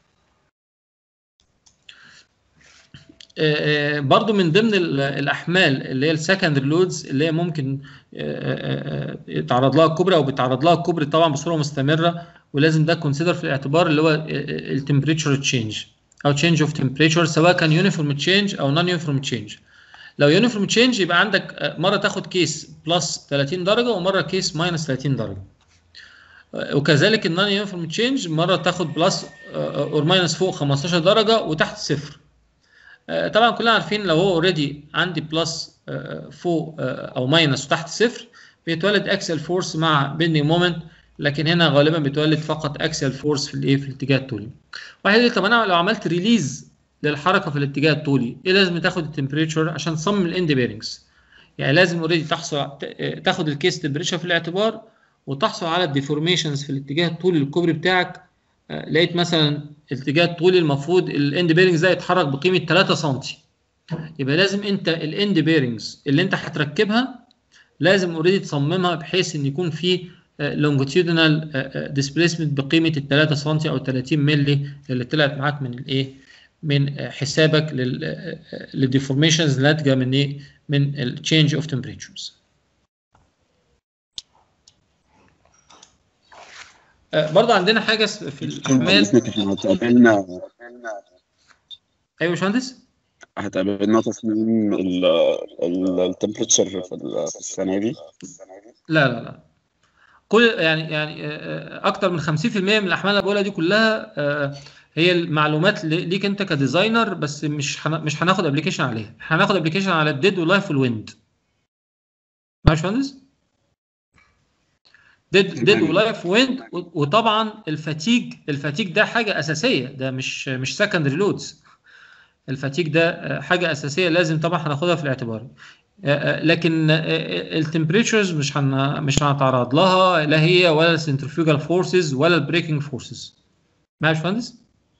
آه، آه، برضو من ضمن ال- الاحمال اللي هي السكندري لودز اللي هي ممكن آه، آه، آه، يتعرض لها الكوبري او بيتعرض لها الكوبري طبعا بصوره مستمره ولازم ده كونسيدر في الاعتبار اللي هو التمبريتشر تشينج او تشينج اوف تمبريتشر سواء كان يونيفورم تشينج او نون يونيفورم تشينج لو يونيفورم تشينج يبقى عندك آه، مره تاخد كيس بلس 30 درجه ومره كيس ماينس 30 درجه وكذلك النون يونيفورم تشينج مره تاخد بلس اور ماينس فوق 15 درجه وتحت صفر آه، طبعا كلنا عارفين لو هو اوريدي عندي بلس فوق آه، او ماينس وتحت صفر بيتولد اكسل فورس مع بيندنج مومنت لكن هنا غالبا بيتولد فقط اكسل فورس في الايه في الاتجاه الطولي واحد يقول لي طب انا لو عملت ريليز للحركه في الاتجاه الطولي ايه لازم تاخد التمبريتشر عشان تصمم الاند بيرنجز يعني لازم اوريدي تحصل ت- تاخد الكيس تمبريتشر في الاعتبار وتحصل على الديفورميشنز في الاتجاه الطولي للكوبري بتاعك آه، لقيت مثلا الاتجاه الطولي المفروض الاند بيرنجز ده يتحرك بقيمه 3 سم يبقى لازم انت الاند بيرنجز اللي انت هتركبها لازم اوريدي تصممها بحيث ان يكون في لونجيتيودنال ديسبيسمنت بقيمه ال 3 سم او 30 مللي اللي طلعت معاك من الايه من آه، حسابك للديفورميشنز ناتجه من ايه من التشينج اوف تمبريتشرز برضه عندنا حاجه س- في الاحمال احنا هتقابلنا ايوه يا باشمهندس هتقابلنا تصميم التمبريتشر في ال- في السنة دي لا لا لا كل يعني يعني آه، آه، اكتر من 50% من الاحمال اللي بقولها دي كلها آه، هي المعلومات ل- ليك انت كديزاينر بس مش هن- مش هناخد ابلكيشن عليها هناخد ابلكيشن على الديد واللايف والويند ماشي يا باشمهندس ديد ديد ولايف ويند و- وطبعا الفاتيج الفاتيج ده حاجه اساسيه ده مش مش سكندري لودز الفاتيج ده آه، حاجه اساسيه لازم طبعا هناخدها في الاعتبار آه، آه، لكن التمبريتشرز مش هن مش هنتعرض لها لا هي ولا السنترفيوجال فورسز ولا البريكنج فورسز ماشي يا باشمهندس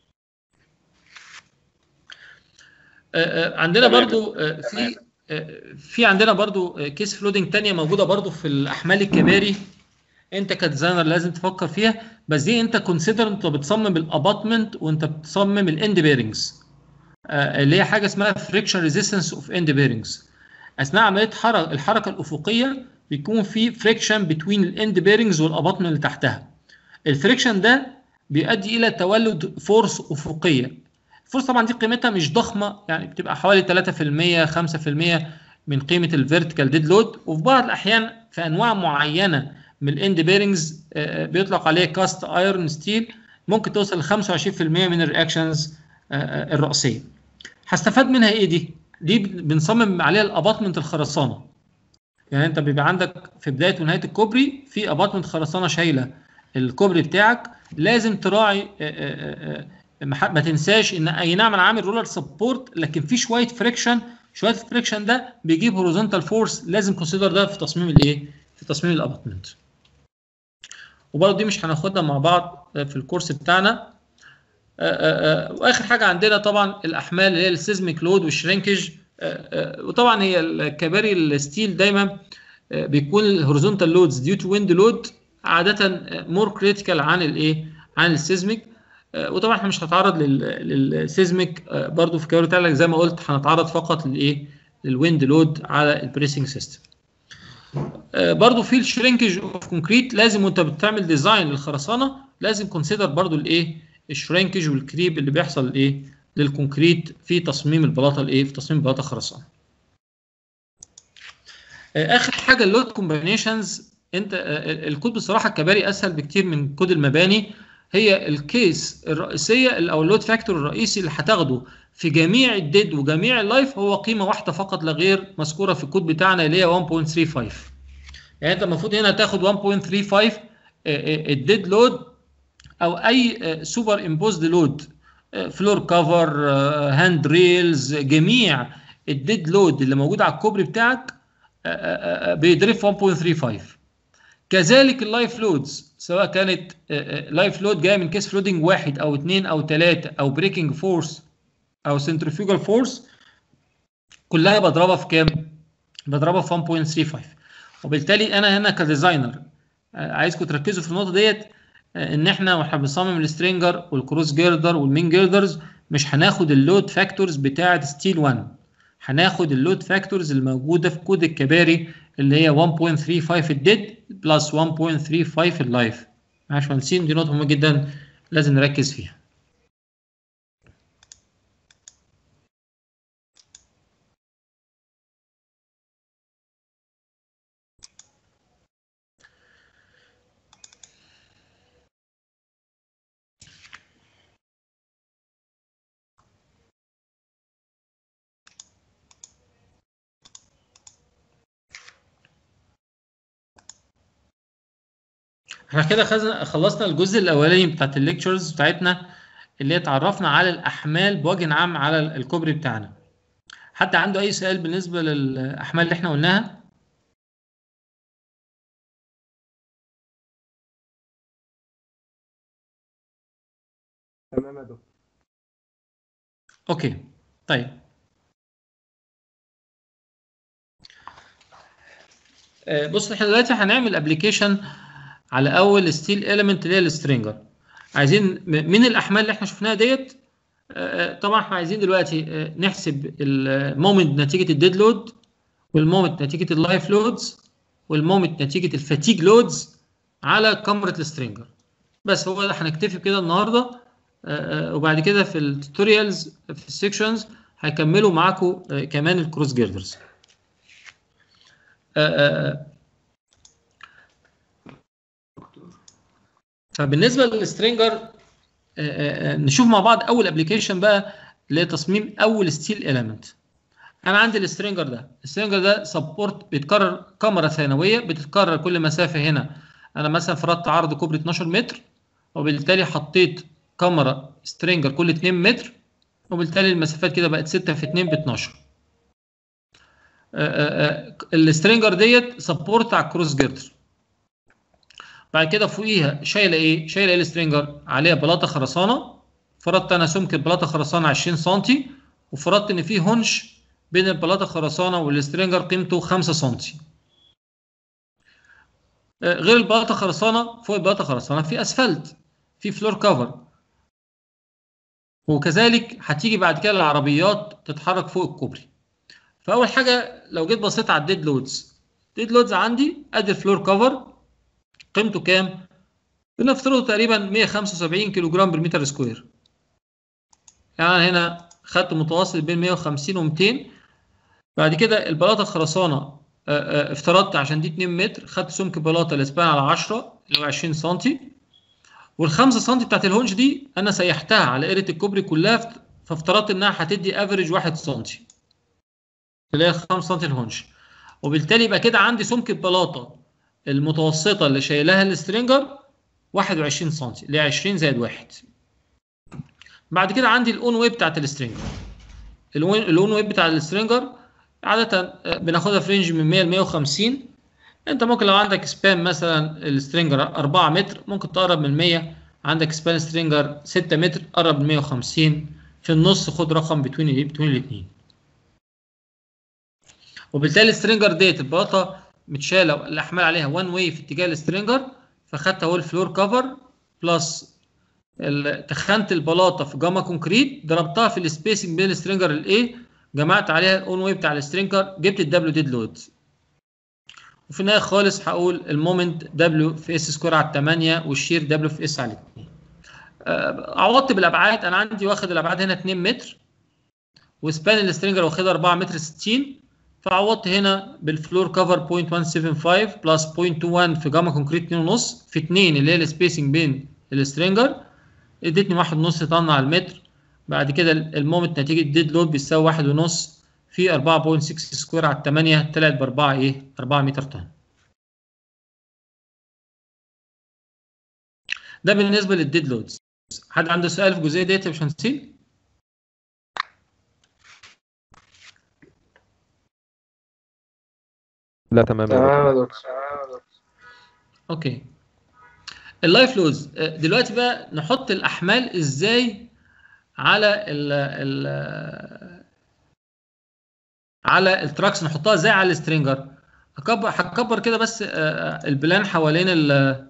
آه، آه، عندنا تمام. برضو آه، في آه، في عندنا برضو آه، كيس فلودنج تانية موجوده برضو في الاحمال الكباري انت كديزاينر لازم تفكر فيها بس دي انت كونسيدر انت بتصمم الاباتمنت وانت بتصمم الاند بيرنجز اللي هي حاجه اسمها فريكشن ريزيستنس اوف اند بيرنجز اثناء عمليه حركه الحركه الافقيه بيكون في فريكشن بين الاند بيرنجز والاباطمه اللي تحتها الفريكشن ده بيؤدي الى تولد فورس افقيه الفورس طبعا دي قيمتها مش ضخمه يعني بتبقى حوالي 3% 5% من قيمه الفيرتيكال ديد لود وفي بعض الاحيان في انواع معينه من الاند بيرنجز بيطلق عليه كاست ايرون ستيل ممكن توصل ل 25% من الرياكشنز الرئيسيه هستفاد منها ايه دي دي بنصمم عليها الاباطمنت الخرسانه يعني انت بيبقى عندك في بدايه ونهايه الكوبري في اباطمنت خرسانه شايله الكوبري بتاعك لازم تراعي ما تنساش ان اي نعم انا عامل رولر سبورت لكن في شويه فريكشن شويه الفريكشن ده بيجيب هوريزونتال فورس لازم كونسيدر ده في تصميم الايه في تصميم الاباطمنت وبرضه دي مش هناخدها مع بعض في الكورس بتاعنا واخر حاجه عندنا طبعا الاحمال اللي هي السيزميك لود والشرينكج وطبعا هي الكباري الستيل دايما بيكون الهوريزونتال لودز ديو تو ويند لود عاده مور كريتيكال عن الايه عن السيزميك وطبعا احنا مش هنتعرض للسيزميك برضو في كباري بتاعتك زي ما قلت هنتعرض فقط للايه للويند لود على البريسنج سيستم برضو في الشرينكج اوف كونكريت لازم وانت بتعمل ديزاين للخرسانه لازم كونسيدر برضو الايه الشرينكج والكريب اللي بيحصل الايه للكونكريت في تصميم البلاطه الايه في تصميم البلاطه الخرسانه اخر حاجه اللود كومبينيشنز انت الكود بصراحه الكباري اسهل بكتير من كود المباني هي الكيس الرئيسيه او اللود فاكتور الرئيسي اللي هتاخده في جميع الديد وجميع اللايف هو قيمه واحده فقط لا غير مذكوره في الكود بتاعنا اللي هي 1.35 يعني انت المفروض هنا تاخد 1.35 الديد لود او اي سوبر امبوزد لود فلور كفر هاند ريلز جميع الديد لود اللي موجود على الكوبري بتاعك بيضرب 1.35 كذلك اللايف لودز سواء كانت لايف لود جايه من كيس فلودنج واحد او اثنين او ثلاثه او بريكنج فورس او سنترفيوجال فورس كلها بضربها في كام؟ بضربها في 1.35 وبالتالي انا هنا كديزاينر عايزكم تركزوا في النقطه ديت ان احنا واحنا بنصمم السترينجر والكروس جيردر والمين جيردرز مش هناخد اللود فاكتورز بتاعه ستيل 1 هناخد اللود فاكتورز اللي موجوده في كود الكباري اللي هي 1.35 الديد بلس 1.35 اللايف معلش مهندسين دي نقطه مهمه جدا لازم نركز فيها احنا كده خزنا خلصنا الجزء الاولاني بتاعت الليكتشرز بتاعتنا اللي اتعرفنا على الاحمال بوجه عام على الكوبري بتاعنا حد عنده اي سؤال بالنسبه للاحمال اللي احنا قلناها تمام يا دكتور اوكي طيب بص احنا دلوقتي هنعمل ابلكيشن على اول ستيل اليمنت اللي هي السترينجر عايزين من الاحمال اللي احنا شفناها ديت طبعا احنا عايزين دلوقتي نحسب المومنت نتيجه الديد لود والمومنت نتيجه اللايف لودز والمومنت نتيجه الفاتيج لودز على كاميرا السترينجر بس هو ده هنكتفي بكده النهارده وبعد كده في التوتوريالز في السكشنز هيكملوا معاكم كمان الكروس جيردرز فبالنسبه للسترينجر نشوف مع بعض اول ابلكيشن بقى لتصميم اول ستيل اليمنت انا عندي السترينجر ده السترينجر ده سبورت بيتكرر كاميرا ثانويه بتتكرر كل مسافه هنا انا مثلا فرضت عرض كوبري 12 متر وبالتالي حطيت كاميرا سترينجر كل 2 متر وبالتالي المسافات كده بقت 6 في 2 ب 12 السترينجر ديت سبورت على الكروس جيردر بعد كده فوقيها شايله ايه؟ شايله ايه السترينجر؟ عليها بلاطه خرسانه فرضت انا سمك البلاطه خرسانه 20 سم وفرضت ان في هونش بين البلاطه خرسانه والسترينجر قيمته 5 سم. غير البلاطه خرسانه فوق البلاطه خرسانه في اسفلت في فلور كفر وكذلك هتيجي بعد كده العربيات تتحرك فوق الكوبري. فاول حاجه لو جيت بصيت على الديد لودز ديد لودز عندي ادي الفلور كفر قيمته كام؟ بنفترضه تقريبا 175 كيلو جرام بالمتر سكوير يعني هنا خدت متوسط بين 150 و 200 بعد كده البلاطه الخرسانه آه، آه، افترضت عشان دي 2 متر خدت سمك بلاطه الاسبان على 10 اللي هو 20 سم وال5 سم بتاعت الهونش دي انا سيحتها على قريه الكوبري كلها فت- فافترضت انها هتدي افريج 1 سم اللي هي 5 سم الهونش وبالتالي يبقى كده عندي سمك البلاطه المتوسطه اللي شايلها السترينجر 21 سم اللي هي 20 زائد 1 بعد كده عندي الاون ويب بتاعت السترينجر الون الاون ويب بتاع السترينجر عاده آه، بناخدها في رينج من 100 ل 150 انت ممكن لو عندك سبان مثلا السترينجر 4 متر ممكن تقرب من 100 عندك سبان سترينجر 6 متر قرب من 150 في النص خد رقم بتوين ايه بتوين الاثنين وبالتالي السترينجر ديت البلاطه متشاله الاحمال عليها وان واي في اتجاه السترينجر فخدت اهو الفلور كفر بلس ال- تخنت البلاطه في جاما كونكريت ضربتها في السبيسنج بين السترينجر الايه جمعت عليها الاون واي بتاع السترينجر جبت الدبليو ديد لود وفي النهايه خالص هقول المومنت دبليو في اس سكوير على 8 والشير دبليو في اس على 2 آه، عوضت بالابعاد انا عندي واخد الابعاد هنا 2 متر وسبان السترينجر واخدها 4 متر 60 فعوضت هنا بالفلور كفر 0.175 بلس 0.21 في جاما كونكريت 2.5 في 2 اللي هي السبيسنج بين السترينجر ادتني 1.5 طن على المتر بعد كده المومنت نتيجه ديد لود بيساوي 1.5 في 4.6 سكوير على 8 طلعت ب 4 ايه 4 متر طن ده بالنسبه للديد لودز حد عنده سؤال في الجزئيه ديت يا باشمهندسين؟ لا تمام يا تمام دكتور. يا دكتور اوكي اللايف لوز دلوقتي بقى نحط الاحمال ازاي على ال ال على التراكس نحطها ازاي على السترينجر هكبر هكبر كده بس آه، آه، البلان حوالين ال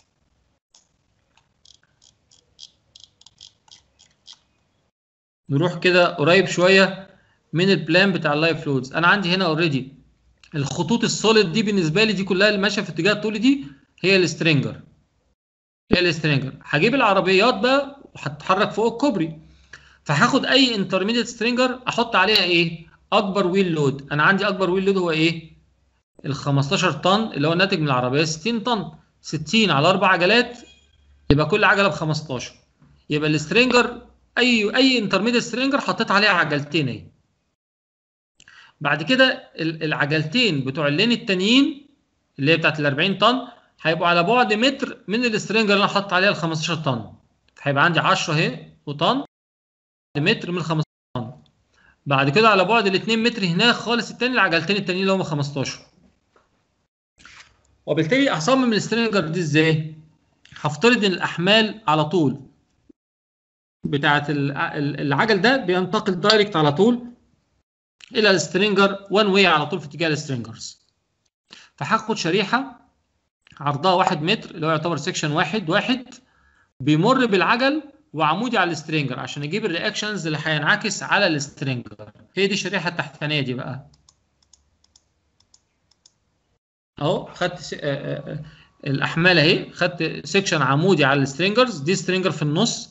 نروح كده قريب شويه من البلان بتاع اللايف لودز انا عندي هنا اوريدي الخطوط السوليد دي بالنسبه لي دي كلها اللي ماشيه في اتجاه الطول دي هي السترينجر هي السترينجر هجيب العربيات بقى وهتتحرك فوق الكوبري فهاخد اي انترميديت سترينجر احط عليها ايه اكبر ويل لود انا عندي اكبر ويل لود هو ايه ال 15 طن اللي هو ناتج من العربيه 60 طن 60 على اربع عجلات يبقى كل عجله ب 15 يبقى السترينجر اي اي انترميديت سترينجر حطيت عليها عجلتين اهي بعد كده ال- العجلتين بتوع اللين التانيين اللي هي بتاعت ال 40 طن هيبقوا على بعد متر من السترينجر اللي انا حاطط عليها ال 15 طن هيبقى عندي 10 اهي وطن متر من ال 15 طن بعد كده على بعد ال 2 متر هناك خالص التاني العجلتين التانيين اللي هم 15 وبالتالي هصمم السترينجر دي ازاي؟ هفترض ان الاحمال على طول بتاعت الع- العجل ده بينتقل دايركت على طول الى السترينجر وان واي على طول في اتجاه السترينجرز فهاخد شريحه عرضها 1 متر اللي هو يعتبر سيكشن واحد واحد بيمر بالعجل وعمودي على السترينجر عشان اجيب الرياكشنز اللي هينعكس على السترينجر هي دي الشريحه التحتانيه دي بقى اهو خدت س... آه، آه، آه، الاحمال اهي خدت سيكشن عمودي على السترينجرز دي سترينجر في النص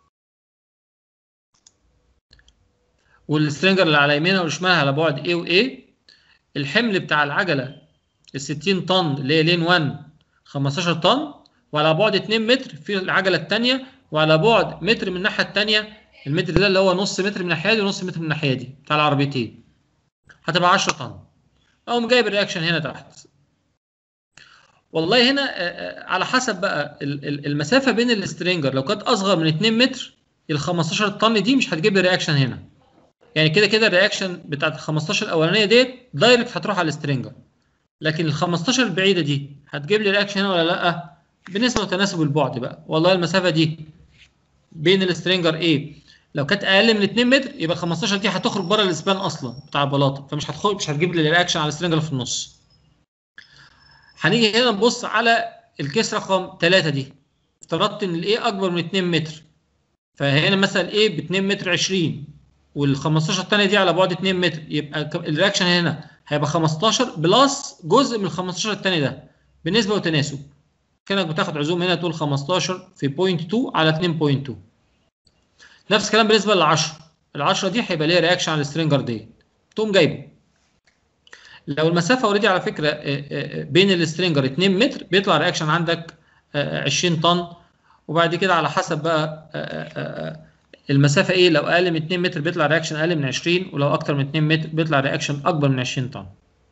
والسترينجر اللي على يمينها وشمالها على بعد A و A الحمل بتاع العجله ال 60 طن اللي هي لين 1 15 طن وعلى بعد 2 متر في العجله الثانيه وعلى بعد متر من الناحيه الثانيه المتر ده اللي هو نص متر من الناحيه دي ونص متر من الناحيه دي بتاع العربيتين هتبقى 10 طن اقوم جايب الرياكشن هنا تحت والله هنا آه، آه، على حسب بقى ال- ال- المسافه بين السترينجر لو كانت اصغر من 2 متر ال 15 طن دي مش هتجيب لي رياكشن هنا يعني كده كده الرياكشن بتاعت ال 15 الاولانيه ديت دايركت هتروح على السترينجر لكن ال 15 البعيده دي هتجيب لي رياكشن هنا ولا لا بنسبه وتناسب البعد بقى والله المسافه دي بين السترينجر ايه لو كانت اقل من 2 متر يبقى 15 دي هتخرج بره الاسبان اصلا بتاع البلاطه فمش هتخرج مش هتجيب لي رياكشن على السترينجر اللي في النص هنيجي هنا نبص على الكيس رقم 3 دي افترضت ان الايه اكبر من 2 متر فهنا مثلا ايه ب 2 متر 20 وال 15 الثانيه دي على بعد 2 متر يبقى ك- الرياكشن هنا هيبقى 15 بلس جزء من ال 15 الثاني ده بنسبه وتناسب كانك بتاخد عزوم هنا تقول 15 في بوينت 2 على 2.2 نفس الكلام بالنسبه لل 10 ال 10 دي هيبقى ليها رياكشن على السترينجر دي تقوم جايبه لو المسافه اوريدي على فكره آه، آه، بين السترينجر 2 متر بيطلع رياكشن عندك آه، 20 طن وبعد كده على حسب بقى آه، آه، آه، المسافه ايه لو اقل من 2 متر بيطلع رياكشن اقل من 20 ولو اكتر من 2 متر بيطلع رياكشن اكبر من 20 طن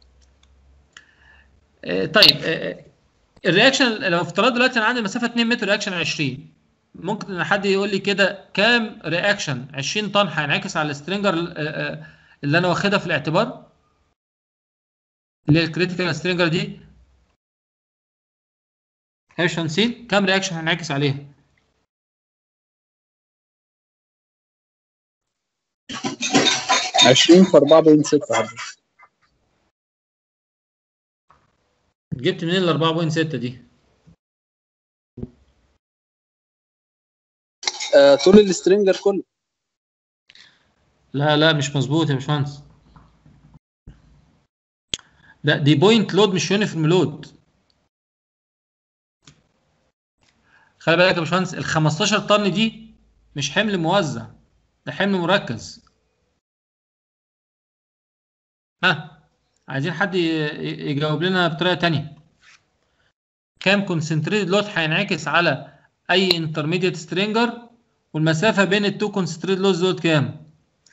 آه، طيب آه، الرياكشن لو افترض دلوقتي انا عندي مسافه 2 متر رياكشن 20 ممكن ان حد يقول لي كده كام رياكشن 20 طن هينعكس على السترينجر آه، آه، اللي انا واخدها في الاعتبار اللي هي الكريتيكال سترينجر دي يا باشمهندسين كام رياكشن هينعكس عليها؟ عشرين في أربعة بوينت ستة حضرتك جبت منين ال 4.6 دي؟ آه طول السترينجر كله لا لا مش مظبوط يا باشمهندس لا دي بوينت لود مش يونيفورم لود خلي بالك يا باشمهندس ال 15 طن دي مش حمل موزع ده حمل مركز ها عايزين حد ي- ي- يجاوب لنا بطريقه تانية كام كونسنتريتد لود هينعكس على اي انترميديت سترينجر والمسافه بين التو كونسنتريتد لودز دول كام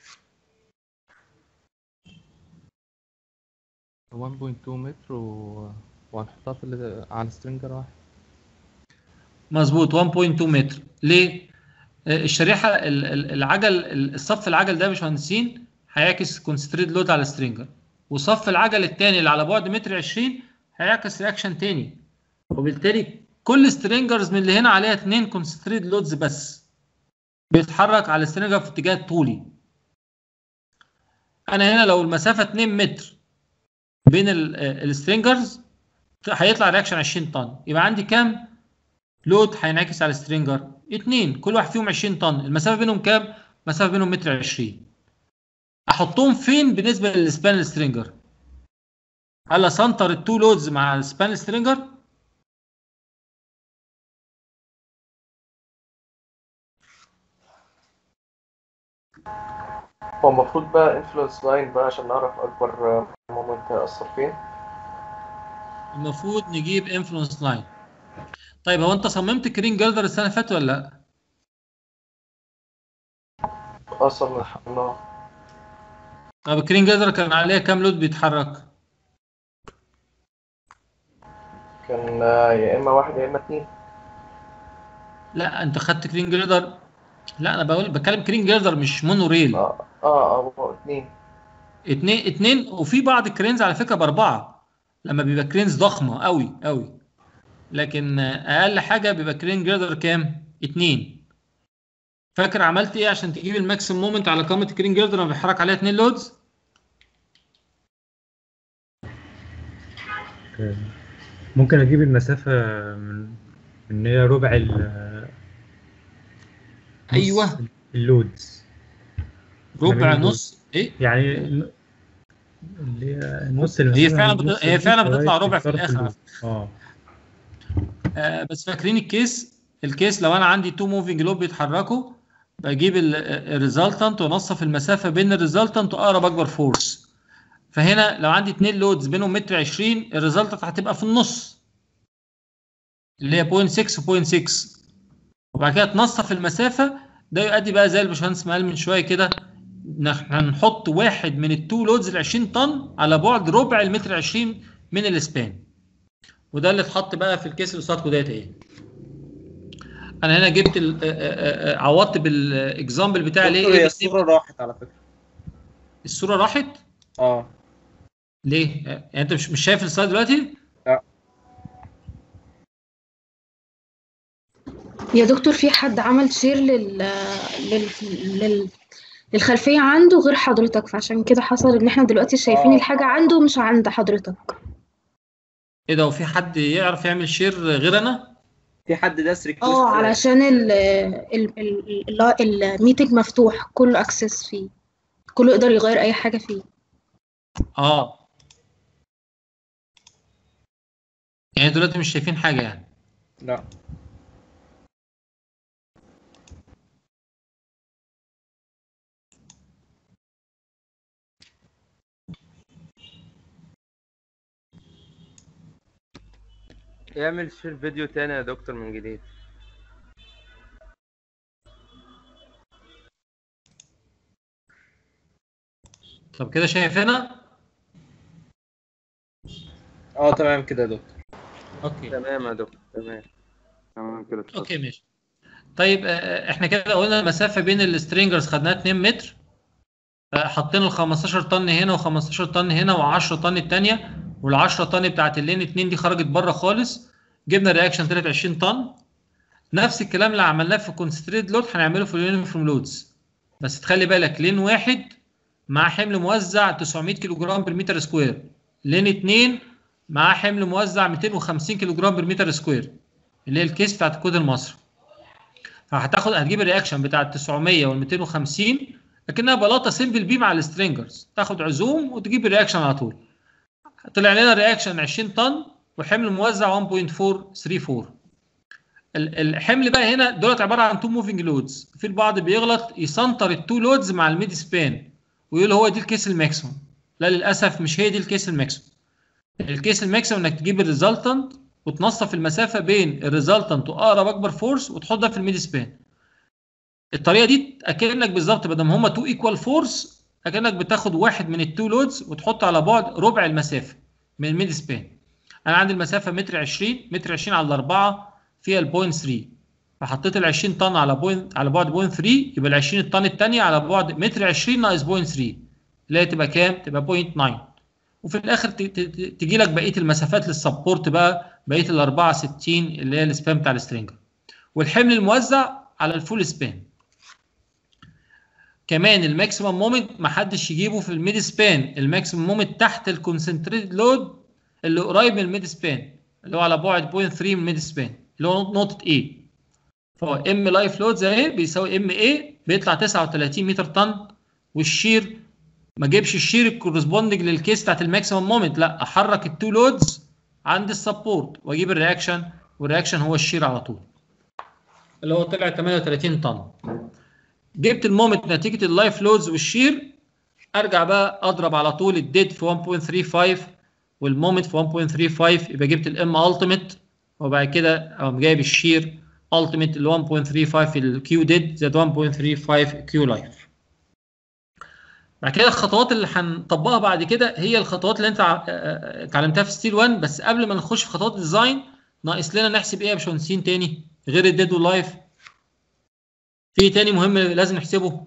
1.2 متر و... وهنحطها في ال- على سترينجر واحد مظبوط 1.2 متر ليه آه، الشريحه ال- ال- العجل ال- الصف العجل ده يا باشمهندسين هيعكس كونسنتريت لود على سترينجر وصف العجل الثاني اللي على بعد متر 20 هيعكس رياكشن تاني وبالتالي كل سترينجرز من اللي هنا عليها اثنين كونسنتريت لودز بس بيتحرك على السترينجر في اتجاه طولي انا هنا لو المسافه 2 متر بين السترينجرز هيطلع رياكشن 20 طن يبقى عندي كام لود هينعكس على السترينجر اتنين كل واحد فيهم 20 طن المسافه بينهم كام مسافه بينهم متر 20 احطهم فين بالنسبه للسبان سترينجر هل اسنتر التو لودز مع السبان سترينجر هو المفروض بقى انفلونس لاين بقى عشان نعرف اكبر مومنت هيأثر فين المفروض نجيب انفلونس لاين طيب هو انت صممت كرين جردر السنه اللي فاتت ولا لا اصلا الحمد طب الكرين جردر كان عليها كام لود بيتحرك كان آه، يا اما واحد يا اما اتنين لا انت خدت كرين جردر لا انا بقول بتكلم كرين جردر مش مونو ريل اه اه هو اتنين اتنين اتنين وفي بعض الكرينز على فكره باربعه لما بيبقى كرينز ضخمه قوي قوي لكن اقل حاجه بيبقى كرين جردر كام؟ اتنين فاكر عملت ايه عشان تجيب الماكسيمم مومنت على قامه الكرين جردر لما بيحرك عليها اتنين لودز؟ ممكن اجيب المسافة من ان هي ربع ال ايوه اللودز ربع نص ايه؟ يعني ال- اللي هي نص هي المسافة فعلا من بت... نص هي فعلا اللود بتطلع لغاية ربع في طرف الاخر اللود. اه آه بس فاكرين الكيس الكيس لو انا عندي تو موفينج لوب بيتحركوا بجيب الريزلتنت وانصف المسافه بين الريزلتنت واقرب اكبر فورس فهنا لو عندي اتنين لودز بينهم متر 20 الريزلتنت هتبقى في النص اللي هي 0.6 و 0.6 وبعد كده تنصف المسافه ده يؤدي بقى زي الباشمهندس ما قال من شويه كده نح- هنحط واحد من التو لودز ال 20 طن على بعد ربع المتر 20 من الاسبان وده اللي اتحط بقى في الكيس اللي قصادكم ديت اهي انا هنا جبت ال- آه، آه، آه، عوضت بالاكزامبل بتاع ليه دكتور هي الصورة راحت على فكرة الصوره راحت اه ليه آه، يعني انت مش مش شايف السلايد دلوقتي لا يا دكتور في حد عمل شير لل... لل... لل... للخلفية عنده غير حضرتك فعشان كده حصل ان احنا دلوقتي شايفين آه. الحاجة عنده مش عند حضرتك ايه ده وفي حد يعرف يعمل شير غير انا في حد داس ريكوست اه علشان ال ال ال ال- الميتنج مفتوح كله اكسس فيه كله يقدر يغير اي حاجة فيه اه يعني دلوقتي مش شايفين حاجه يعني لا اعمل شير فيديو تاني يا دكتور من جديد طب كده شايفينها اه تمام كده يا دكتور اوكي تمام يا دكتور تمام تمام كده اتفضل. اوكي ماشي طيب آه، احنا كده قلنا المسافه بين السترينجرز خدناها 2 متر آه، حطينا ال 15 طن هنا و15 طن هنا و10 طن الثانيه وال 10 طن بتاعت اللين 2 دي خرجت بره خالص جبنا الرياكشن طلعت 20 طن نفس الكلام اللي عملناه في كونستريد لود هنعمله في اليونيفورم لودز بس تخلي بالك لين واحد مع حمل موزع 900 كيلو جرام بالمتر سكوير لين 2 مع حمل موزع 250 كيلو جرام بالمتر سكوير اللي هي الكيس بتاعت الكود المصري فهتاخد هتجيب الرياكشن بتاع ال 900 وال 250 لكنها بلاطه سمبل بي مع السترينجرز تاخد عزوم وتجيب الرياكشن على طول طلع لنا الرياكشن 20 طن وحمل موزع 1.434 ال- الحمل بقى هنا دولت عباره عن تو موفينج لودز في البعض بيغلط يسنتر التو لودز مع الميد سبان ويقول هو دي الكيس الماكسيموم لا للاسف مش هي دي الكيس الماكسيموم الكيس الماكسيموم انك تجيب الريزلتنت وتنصف المسافه بين الريزلتنت واقرب اكبر فورس وتحط ده في الميد سبان الطريقه دي اكنك بالظبط بدل ما هما تو ايكوال فورس اكنك بتاخد واحد من التو لودز وتحطه على بعد ربع المسافه من الميد سبان انا عندي المسافه متر 20 متر 20 على 4 فيها البوينت 3 فحطيت ال 20 طن على بوينت على بعد بوينت 3 يبقى ال 20 الطن الثانيه على بعد متر 20 ناقص بوينت 3 اللي هي تبقى كام؟ تبقى بوينت 9 وفي الاخر تجي لك بقيه المسافات للسبورت بقى بقيه ال 64 اللي هي السبان بتاع السترينجر والحمل الموزع على الفول سبان كمان الماكسيمم مومنت ما حدش يجيبه في الميد سبان الماكسيمم مومنت تحت الكونسنتريتد لود اللي قريب من الميد سبان اللي هو على بعد 0.3 من الميد سبان اللي هو نقطه A فهو ام لايف لود زي بيساوي ام اي بيطلع 39 متر طن والشير ما جيبش الشير الكورسبوندنج للكيس بتاعت الماكسيمم مومنت لا احرك التو لودز عند السبورت واجيب الرياكشن والرياكشن هو الشير على طول اللي هو طلع 38 طن جبت المومنت نتيجه اللايف لودز والشير ارجع بقى اضرب على طول الديد في 1.35 والمومنت في 1.35 يبقى جبت الام التيميت وبعد كده اقوم جايب الشير التيميت اللي 1.35 الكيو ديد زائد 1.35 كيو لايف بعد كده الخطوات اللي هنطبقها بعد كده هي الخطوات اللي انت اتعلمتها في ستيل 1 بس قبل ما نخش في خطوات الديزاين ناقص لنا نحسب ايه يا باشمهندسين تاني غير الديد واللايف في تاني مهم لازم نحسبه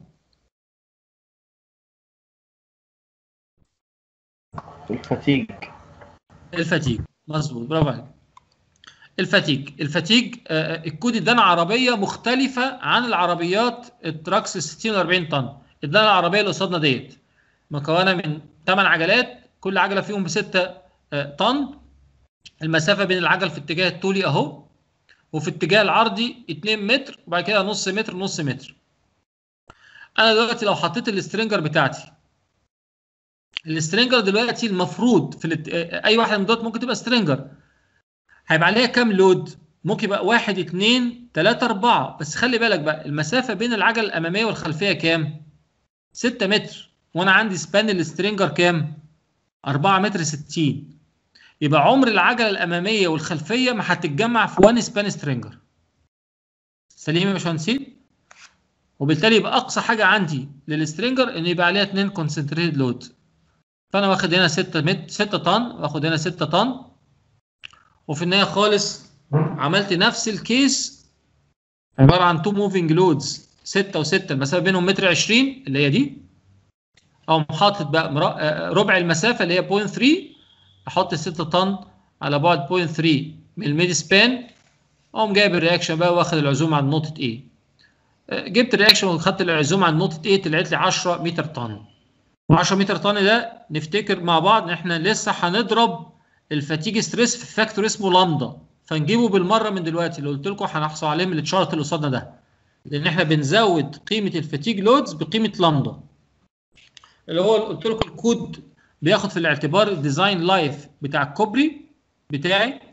الفتيج الفتيج مظبوط برافو عليك الفتيج الفتيج آه الكود ادانا عربيه مختلفه عن العربيات التراكس 60 و 40 طن ادانا العربيه اللي قصادنا ديت مكونه من 8 عجلات كل عجله فيهم ب 6 آه طن المسافه بين العجل في اتجاه الطولي اهو وفي اتجاه العرضي 2 متر وبعد كده نص متر نص متر انا دلوقتي لو حطيت السترينجر بتاعتي السترينجر دلوقتي المفروض في الات... اي واحده من دول ممكن تبقى سترينجر هيبقى عليها كام لود ممكن يبقى واحد اتنين تلاتة أربعة بس خلي بالك بقى المسافة بين العجلة الأمامية والخلفية كام؟ ستة متر وأنا عندي سبان السترينجر كام؟ أربعة متر ستين يبقى عمر العجلة الأمامية والخلفية ما هتتجمع في وان سبان سترينجر سليم يا باشمهندسين؟ وبالتالي يبقى أقصى حاجة عندي للسترينجر إن يبقى عليها اتنين كونسنتريتد لود فأنا واخد هنا ستة متر ستة طن واخد هنا ستة طن وفي النهايه خالص عملت نفس الكيس عباره عن تو موفينج لودز 6 و6 المسافه بينهم متر 20 اللي هي دي اقوم حاطط بقى ربع المسافه اللي هي 0.3 احط 6 طن على بعد 0.3 من الميد سبان اقوم جايب الرياكشن بقى واخد العزوم عن نقطه A جبت الرياكشن وخدت العزوم عن نقطه A طلعت لي 10 متر طن و10 متر طن ده نفتكر مع بعض ان احنا لسه هنضرب الفاتيج ستريس في فاكتور اسمه لامدا فنجيبه بالمره من دلوقتي اللي قلت لكم هنحصل عليه من التشارت اللي قصادنا ده لان احنا بنزود قيمه الفاتيج لودز بقيمه لامدا اللي هو قلت لكم الكود بياخد في الاعتبار الديزاين لايف بتاع الكوبري بتاعي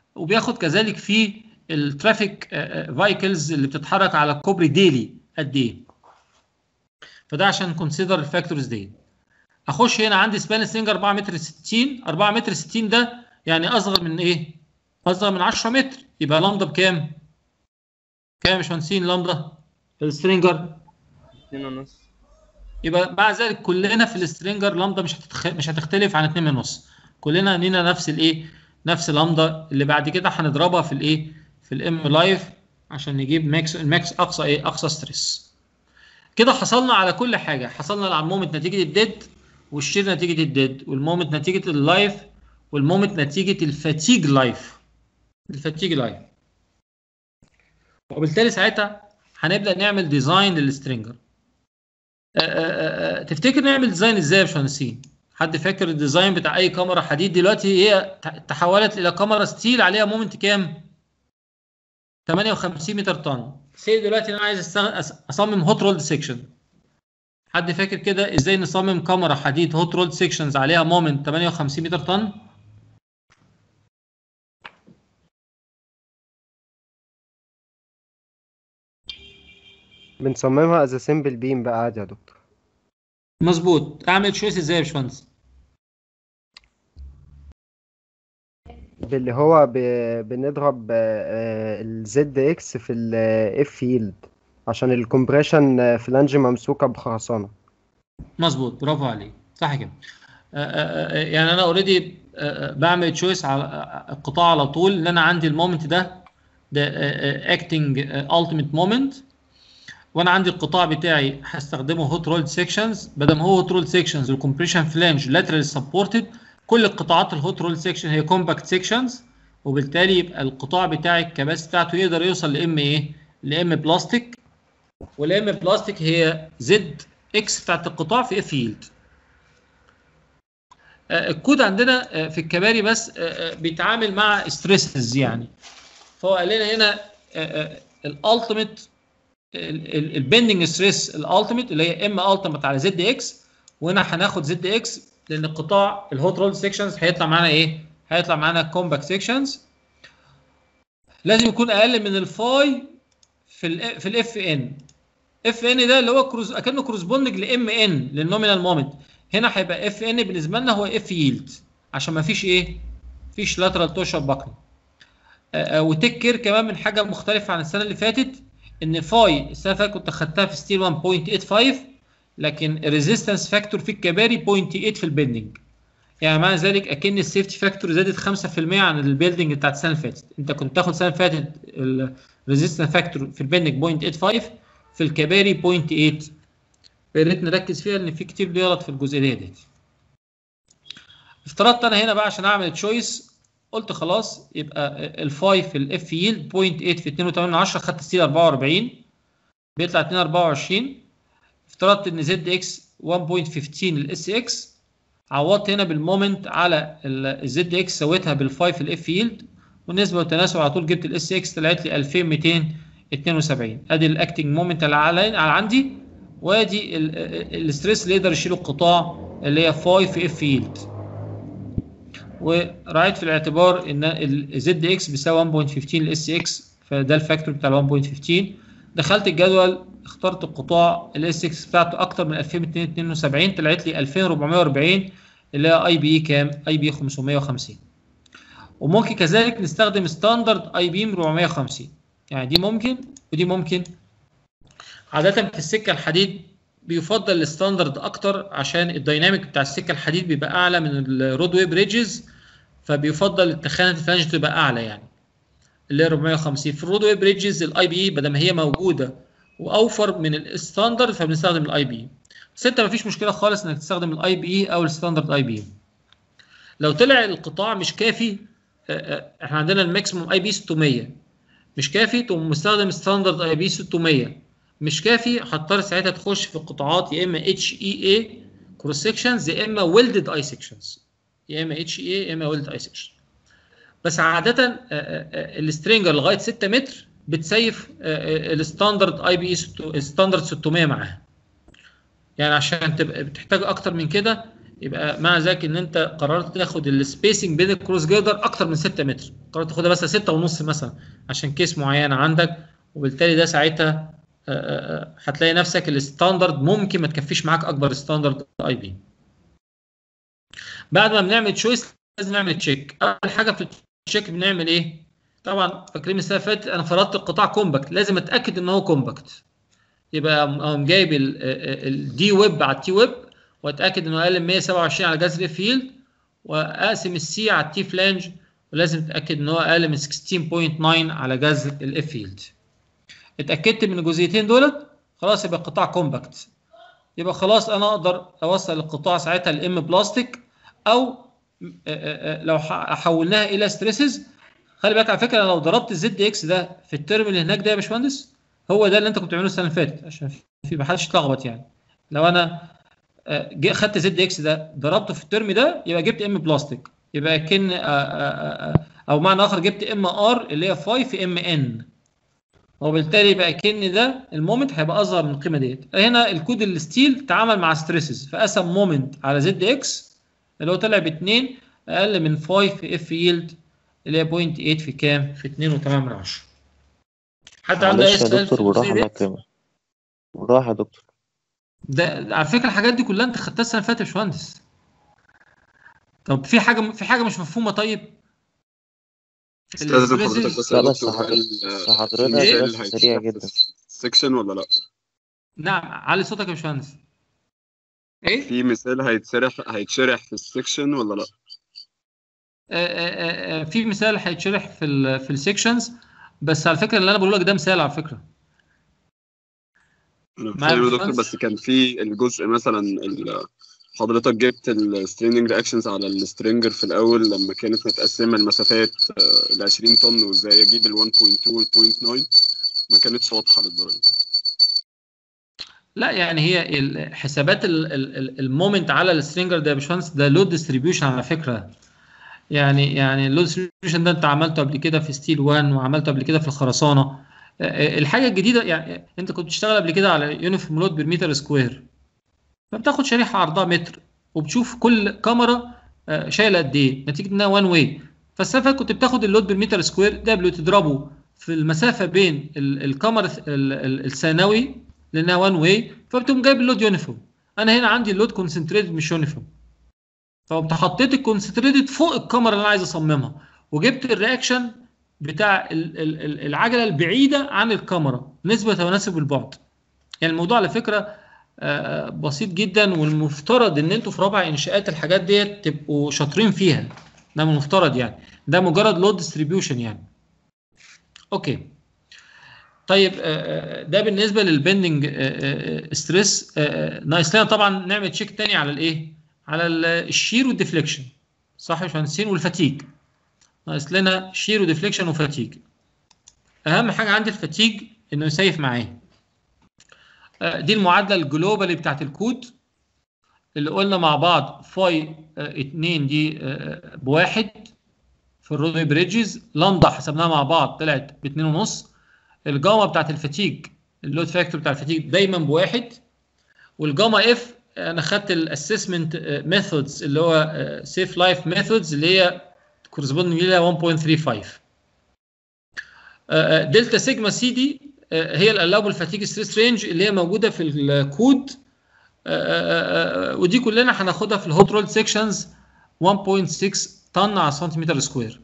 وبياخد كذلك في الترافيك فايكلز اللي بتتحرك على الكوبري ديلي قد ايه فده عشان كونسيدر الفاكتورز دي اخش هنا عندي سبان سترينج 4 متر 60 4 متر 60 ده يعني اصغر من ايه اصغر من 10 متر يبقى لامدا بكام كام يا باشمهندسين لامدا في السترينجر اتنين ونص يبقى مع ذلك كلنا في السترينجر لامدا مش هتتخ... مش هتختلف عن 2 ونص كلنا لينا نفس الايه نفس لامدا اللي بعد كده هنضربها في الايه في الام لايف عشان نجيب ماكس الماكس اقصى ايه اقصى ستريس كده حصلنا على كل حاجه حصلنا على المومنت نتيجه الديد والشير نتيجه الديد والمومنت نتيجه اللايف والمومنت نتيجه الفاتيج لايف الفاتيج لايف وبالتالي ساعتها هنبدا نعمل ديزاين للسترينجر تفتكر نعمل ديزاين ازاي يا باشمهندسين؟ حد فاكر الديزاين بتاع اي كاميرا حديد دلوقتي هي تحولت الى كاميرا ستيل عليها مومنت كام؟ 58 متر طن سي دلوقتي انا عايز اصمم هوت رولد سيكشن حد فاكر كده ازاي نصمم كاميرا حديد هوت رولد سيكشنز عليها مومنت 58 متر طن؟ بنصممها از سيمبل بيم بقى عادي يا دكتور مظبوط اعمل تشويس ازاي يا باشمهندس؟ باللي هو ب... بنضرب الزد اكس في الاف فيلد عشان الكومبريشن فلانج ممسوكه بخرسانه مظبوط برافو عليك صح كده يعني انا اوريدي بعمل تشويس على القطاع على طول ان انا عندي المومنت ده ده اكتنج التيميت مومنت وانا عندي القطاع بتاعي هستخدمه هوت رولد سيكشنز بدل ما هو هوت رولد سيكشنز والكمبريشن فلانج لاترال سبورتد كل القطاعات الهوت رول سيكشن هي كومباكت سيكشنز وبالتالي يبقى القطاع بتاعي الكباس بتاعته يقدر يوصل لام ايه؟ لام بلاستيك والام بلاستيك هي زد اكس بتاعت القطاع في اف يلد. الكود عندنا في الكباري بس بيتعامل مع ستريسز يعني فهو قال لنا هنا الالتيميت البندنج ستريس الالتيميت اللي هي ام التيميت على زد اكس وهنا هناخد زد اكس لان القطاع الهوت رول سيكشنز هيطلع معانا ايه؟ هيطلع معانا كومباكت سيكشنز لازم يكون اقل من الفاي في ال في الاف ان اف ان ده اللي هو كروز اكنه كورسبوندنج لام ان للنومينال مومنت هنا هيبقى اف ان بالنسبه لنا هو اف ييلد عشان ما فيش ايه؟ فيش لاترال توشر باكلي وتيك كير كمان من حاجه مختلفه عن السنه اللي فاتت ان فاي السنه اللي فاتت كنت خدتها في ستيل 1.85 لكن الريزيستنس فاكتور في الكباري 0.8 في البيلدنج يعني معنى ذلك اكن السيفتي فاكتور زادت 5% عن البيلدنج بتاعت السنه اللي فاتت انت كنت تاخد السنه اللي فاتت الريزيستنس فاكتور في البيلدنج 0.85 في الكباري 0.8 يا ريت نركز فيها لان في كتير بيغلط في الجزئيه ديت افترضت انا هنا بقى عشان اعمل تشويس قلت خلاص يبقى الفاي في الاف ييلد 0.8 في 2.8 خدت ستيل 44 بيطلع 224 افترضت ان زد اكس 1.15 الاس اكس عوضت هنا بالمومنت على الزد اكس سويتها بالفاي في الاف ييلد والنسبه والتناسب على طول جبت الاس اكس طلعت لي 2272 ادي الاكتنج مومنت اللي على عندي وادي الستريس اللي يقدر يشيله القطاع اللي هي فاي في اف ييلد وراعيت في الاعتبار ان الزد اكس بيساوي 1.15 الاس اكس فده الفاكتور بتاع 1.15 دخلت الجدول اخترت القطاع الاس اكس بتاعته اكتر من 2272 طلعت لي 2440 اللي هي اي بي كام؟ اي بي 550 وممكن كذلك نستخدم ستاندرد اي بي 450 يعني دي ممكن ودي ممكن عادة في السكة الحديد بيفضل الستاندرد اكتر عشان الدايناميك بتاع السكة الحديد بيبقى اعلى من الرود واي بريدجز فبيفضل التخانة الفلانج تبقى اعلى يعني اللي هي 450 في الرود واي بريدجز الاي بي بدل ما هي موجوده واوفر من الستاندرد فبنستخدم الاي بي بس انت مفيش مشكله خالص انك تستخدم الاي بي او الستاندرد اي بي لو طلع القطاع مش كافي احنا عندنا الماكسيموم اي بي 600 مش كافي تقوم مستخدم ستاندرد اي بي 600 مش كافي هتضطر ساعتها تخش في القطاعات يا اما اتش اي اي كروس سيكشنز يا اما ويلدد اي سيكشنز يا اما اتش اي يا اما ويلدد اي سيكشن بس عاده السترينجر لغايه 6 متر بتسيف الستاندرد اي بي اي ستاندرد 600 معاها يعني عشان تبقى بتحتاج اكتر من كده يبقى مع ذلك ان انت قررت تاخد السبيسنج بين الكروس جيردر اكتر من 6 متر قررت تاخدها بس 6 ونص مثلا عشان كيس معينه عندك وبالتالي ده ساعتها آه، آه، آه، هتلاقي نفسك الستاندرد ممكن ما تكفيش معاك اكبر ستاندرد اي بي بعد ما بنعمل تشويس لازم نعمل تشيك اول حاجه في التشيك بنعمل ايه طبعا فاكرين السنه اللي فاتت انا فرضت القطاع كومباكت لازم اتاكد ان هو كومباكت يبقى اقوم جايب الدي ويب على التي ويب واتاكد انه اقل من 127 على جذر الفيلد واقسم السي على التي فلانج ولازم اتاكد ان هو اقل من 16.9 على جذر الاف فيلد اتاكدت من الجزئيتين دولت خلاص يبقى القطاع كومباكت يبقى خلاص انا اقدر اوصل القطاع ساعتها لام بلاستيك او آه، آه، آه، لو ح- حولناها الى ستريسز خلي بالك على فكره لو ضربت الزد اكس ده في الترم اللي هناك ده يا باشمهندس هو ده اللي انت كنت بتعمله السنه اللي فاتت عشان في ما حدش يتلخبط يعني لو انا آه، جي- خدت زد اكس ده ضربته في الترم ده يبقى جبت ام بلاستيك يبقى كن آه، آه، آه، او معنى اخر جبت ام ار اللي هي 5 في ام ان وبالتالي يبقى كن ده المومنت هيبقى اصغر من القيمه ديت هنا الكود الستيل تعامل مع ستريسز فقسم مومنت على زد اكس اللي هو طلع ب 2 اقل من 5 في اف يلد اللي هي 0.8 في كام؟ في 2.8 من 10 حد عنده اي معلش يا سؤال في دكتور والراحة الجزئيه مع دي؟ الكاميرا والراحة يا دكتور ده على فكره الحاجات دي كلها انت خدتها السنه اللي فاتت يا باشمهندس طب في حاجه في حاجه مش مفهومه طيب؟ استاذن الستريسز- حضرتك بس لا يا بس دكتور حضرتك هل بس آه، حضرتك المثال بس سريع هيتشرح جدا في السكشن ولا لا؟ نعم علي صوتك يا باشمهندس ايه؟ في مثال هيتشرح هيتشرح في السكشن ولا لا؟ آه، آه، آه، في مثال هيتشرح في ال في السكشنز بس على فكره اللي انا بقوله لك ده مثال على فكره انا معايا فاهم يا يا دكتور باشمهندس؟ بس كان في الجزء مثلا ال- حضرتك جبت الستريننج رياكشنز على السترينجر في الاول لما كانت متقسمه المسافات ل 20 طن وازاي اجيب ال 1.2 وال 0.9 ما كانتش واضحه للدرجه لا يعني هي ال- حسابات ال- ال- ال- المومنت على السترينجر ده يا باشمهندس ده لود ديستريبيوشن على فكره يعني يعني اللود ديستريبيوشن ده انت عملته قبل كده في ستيل 1 وعملته قبل كده في الخرسانه آه، آه، الحاجه الجديده يعني انت كنت بتشتغل قبل كده على يونيفورم لود بالمتر سكوير فبتاخد شريحه عرضها متر وبتشوف كل كاميرا آه، شايله قد ايه نتيجه انها وان واي فالسنه اللي فاتت كنت بتاخد اللود بالمتر سكوير دبليو تضربه في المسافه بين ال- الكاميرا ال- ال- الثانوي لانها وان واي فبتقوم جايب اللود يونيفورم انا هنا عندي اللود كونسنتريتد مش يونيفورم فقمت حطيت الكونسنتريتد فوق الكاميرا اللي انا عايز اصممها وجبت الرياكشن بتاع ال- ال- ال- العجله البعيده عن الكاميرا نسبه تناسب البعد يعني الموضوع على فكره آه، بسيط جدا والمفترض ان انتوا في رابع انشاءات الحاجات ديت تبقوا شاطرين فيها ده من المفترض يعني ده مجرد لود ديستريبيوشن يعني اوكي طيب آه، آه، ده بالنسبه للبندنج ستريس ناقص لنا طبعا نعمل تشيك تاني على الايه على ال- الشير والديفليكشن صح يا باشمهندسين والفتيج ناقص لنا شير وديفليكشن وفتيج اهم حاجه عندي الفتيج انه يسيف معايا آه، دي المعادله الجلوبالي بتاعت الكود اللي قلنا مع بعض فاي 2 دي آه، بواحد في الرودوي بريدجز لامدا حسبناها مع بعض طلعت باتنين ونص الجاما بتاعت الفتيج اللود فاكتور بتاع الفتيج دايما بواحد والجاما اف انا خدت الاسسمنت ميثودز اللي هو سيف لايف ميثودز اللي هي كورسبوندنج ليها 1.35 آه، دلتا سيجما سي دي آه، هي الالابل فاتيج ستريس رينج اللي هي موجوده في الكود آه، آه، ودي كلنا هناخدها في الهوت رول سيكشنز 1.6 طن على سنتيمتر سكوير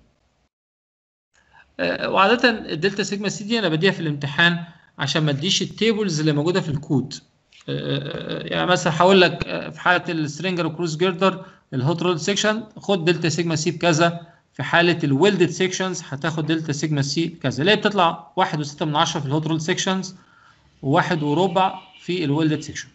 آه، وعاده الدلتا سيجما سي دي انا بديها في الامتحان عشان ما اديش التيبلز اللي موجوده في الكود آه، آه، يعني مثلا هقول لك آه، في حاله السترينجر وكروز جيردر الهوت رول سيكشن خد دلتا سيجما سي بكذا في حاله الويلدد سيكشنز هتاخد دلتا سيجما سي بكذا اللي هي بتطلع 1.6 من 10 في الهوت رول سيكشنز وواحد وربع في الويلدد سيكشن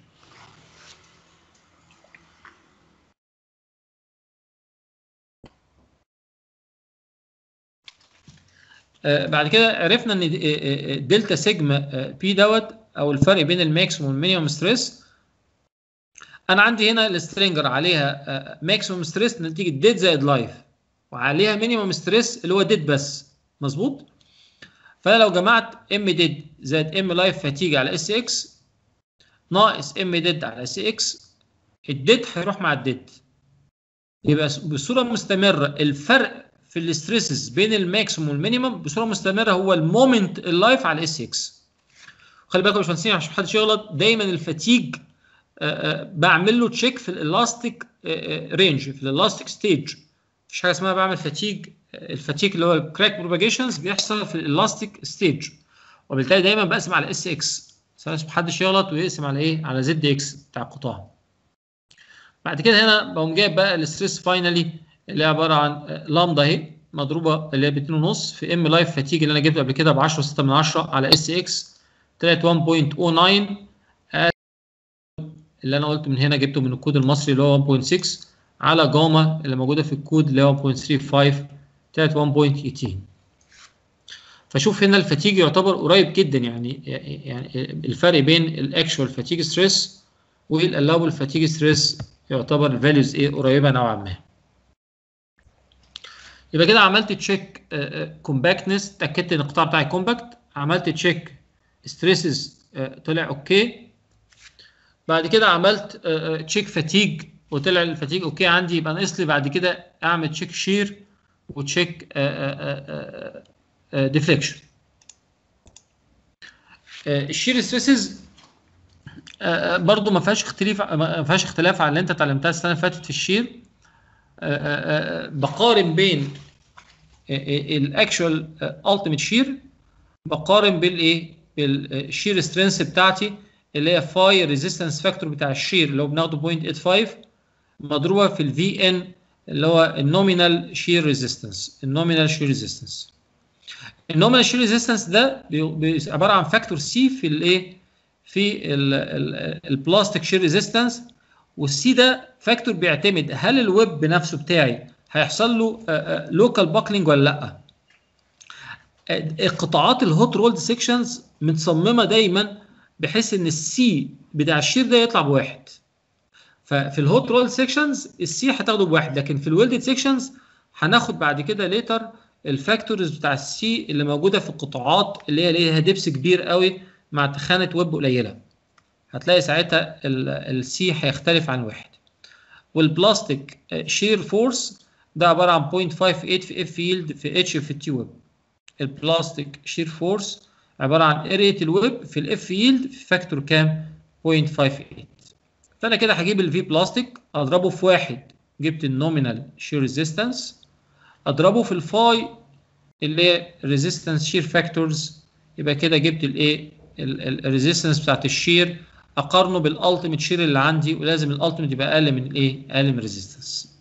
آه، بعد كده عرفنا ان آه، آه، دلتا سيجما آه، بي دوت او الفرق بين الماكسيموم والمينيموم ستريس انا عندي هنا السترينجر عليها ماكسيموم ستريس نتيجه ديد زائد لايف وعليها مينيموم ستريس اللي هو ديد بس مظبوط فانا لو جمعت ام ديد زائد ام لايف هتيجي على اس اكس ناقص ام ديد على اس اكس الديد هيروح مع الديد يبقى بصوره مستمره الفرق في الاستريسز بين الماكسيموم والمينيمم بصوره مستمره هو المومنت اللايف على الاس اكس خلي بالكم يا باشمهندسين عشان محدش يغلط دايما الفاتيج آه، آه، بعمل له تشيك في الالاستيك رينج في الالاستيك ستيج مفيش حاجه اسمها بعمل فاتيج الفاتيج اللي هو الكراك بروباجيشنز بيحصل في الالاستيك ستيج وبالتالي دايما بقسم على اس اكس عشان محدش يغلط ويقسم على ايه على زد اكس بتاع القطاع بعد كده هنا بقوم جايب بقى الستريس فاينلي اللي هي عباره عن لامدا اهي مضروبه اللي هي ب 2.5 في ام لايف فاتيج اللي انا جبته قبل كده ب 10 6 من 10 على اس اكس طلعت 1.09 اللي انا قلت من هنا جبته من الكود المصري اللي هو 1.6 على جاما اللي موجوده في الكود اللي هو 1.35 طلعت 1.18 فشوف هنا الفاتيج يعتبر قريب جدا يعني يعني الفرق بين الاكشوال فاتيج ستريس والالاوبل فاتيج ستريس يعتبر الفاليوز ايه قريبه نوعا ما يبقى كده عملت تشيك كومباكتنس اتاكدت ان القطاع بتاعي كومباكت عملت تشيك ستريسز طلع اوكي بعد كده عملت تشيك فاتيج وطلع الفاتيج اوكي عندي يبقى ناقص لي بعد كده اعمل تشيك شير وتشيك ديفليكشن الشير ستريسز برضو ما فيهاش اختلاف ما فيهاش اختلاف عن اللي انت اتعلمتها السنه اللي فاتت في الشير بقارن بين الاكشوال التيميت شير بقارن بالايه بالشير سترينث بتاعتي اللي هي فاي ريزيستنس فاكتور بتاع الشير اللي هو بناخده 0.85 مضروبه في الفي ان اللي هو النومينال شير ريزيستنس النومينال شير ريزيستنس النومينال شير ريزيستنس ده عباره عن فاكتور سي في الايه في البلاستيك شير ريزيستنس والسي ده فاكتور بيعتمد هل الويب بنفسه بتاعي هيحصل له لوكال باكلينج ولا لا القطاعات الهوت رولد سيكشنز متصممه دايما بحيث ان السي بتاع الشير ده يطلع بواحد ففي الهوت رول سيكشنز السي هتاخده بواحد لكن في الويلدد سيكشنز هناخد بعد كده ليتر الفاكتورز بتاع السي اللي موجوده في القطاعات اللي هي ليها دبس كبير قوي مع تخانه ويب قليله هتلاقي ساعتها السي هيختلف عن واحد والبلاستيك شير فورس ده عباره عن 0.58 في اف فيلد في اتش في التي ويب البلاستيك شير فورس عباره عن اريا الويب في الاف فيلد في فاكتور كام 0.58 فانا كده هجيب الفي بلاستيك اضربه في واحد جبت النومينال شير ريزيستنس اضربه في الفاي اللي هي ريزيستنس شير فاكتورز يبقى كده جبت الايه الريزيستنس بتاعت الشير اقارنه بالالتيميت شير اللي عندي ولازم الالتيميت يبقى اقل من الايه اقل من الريزيستنس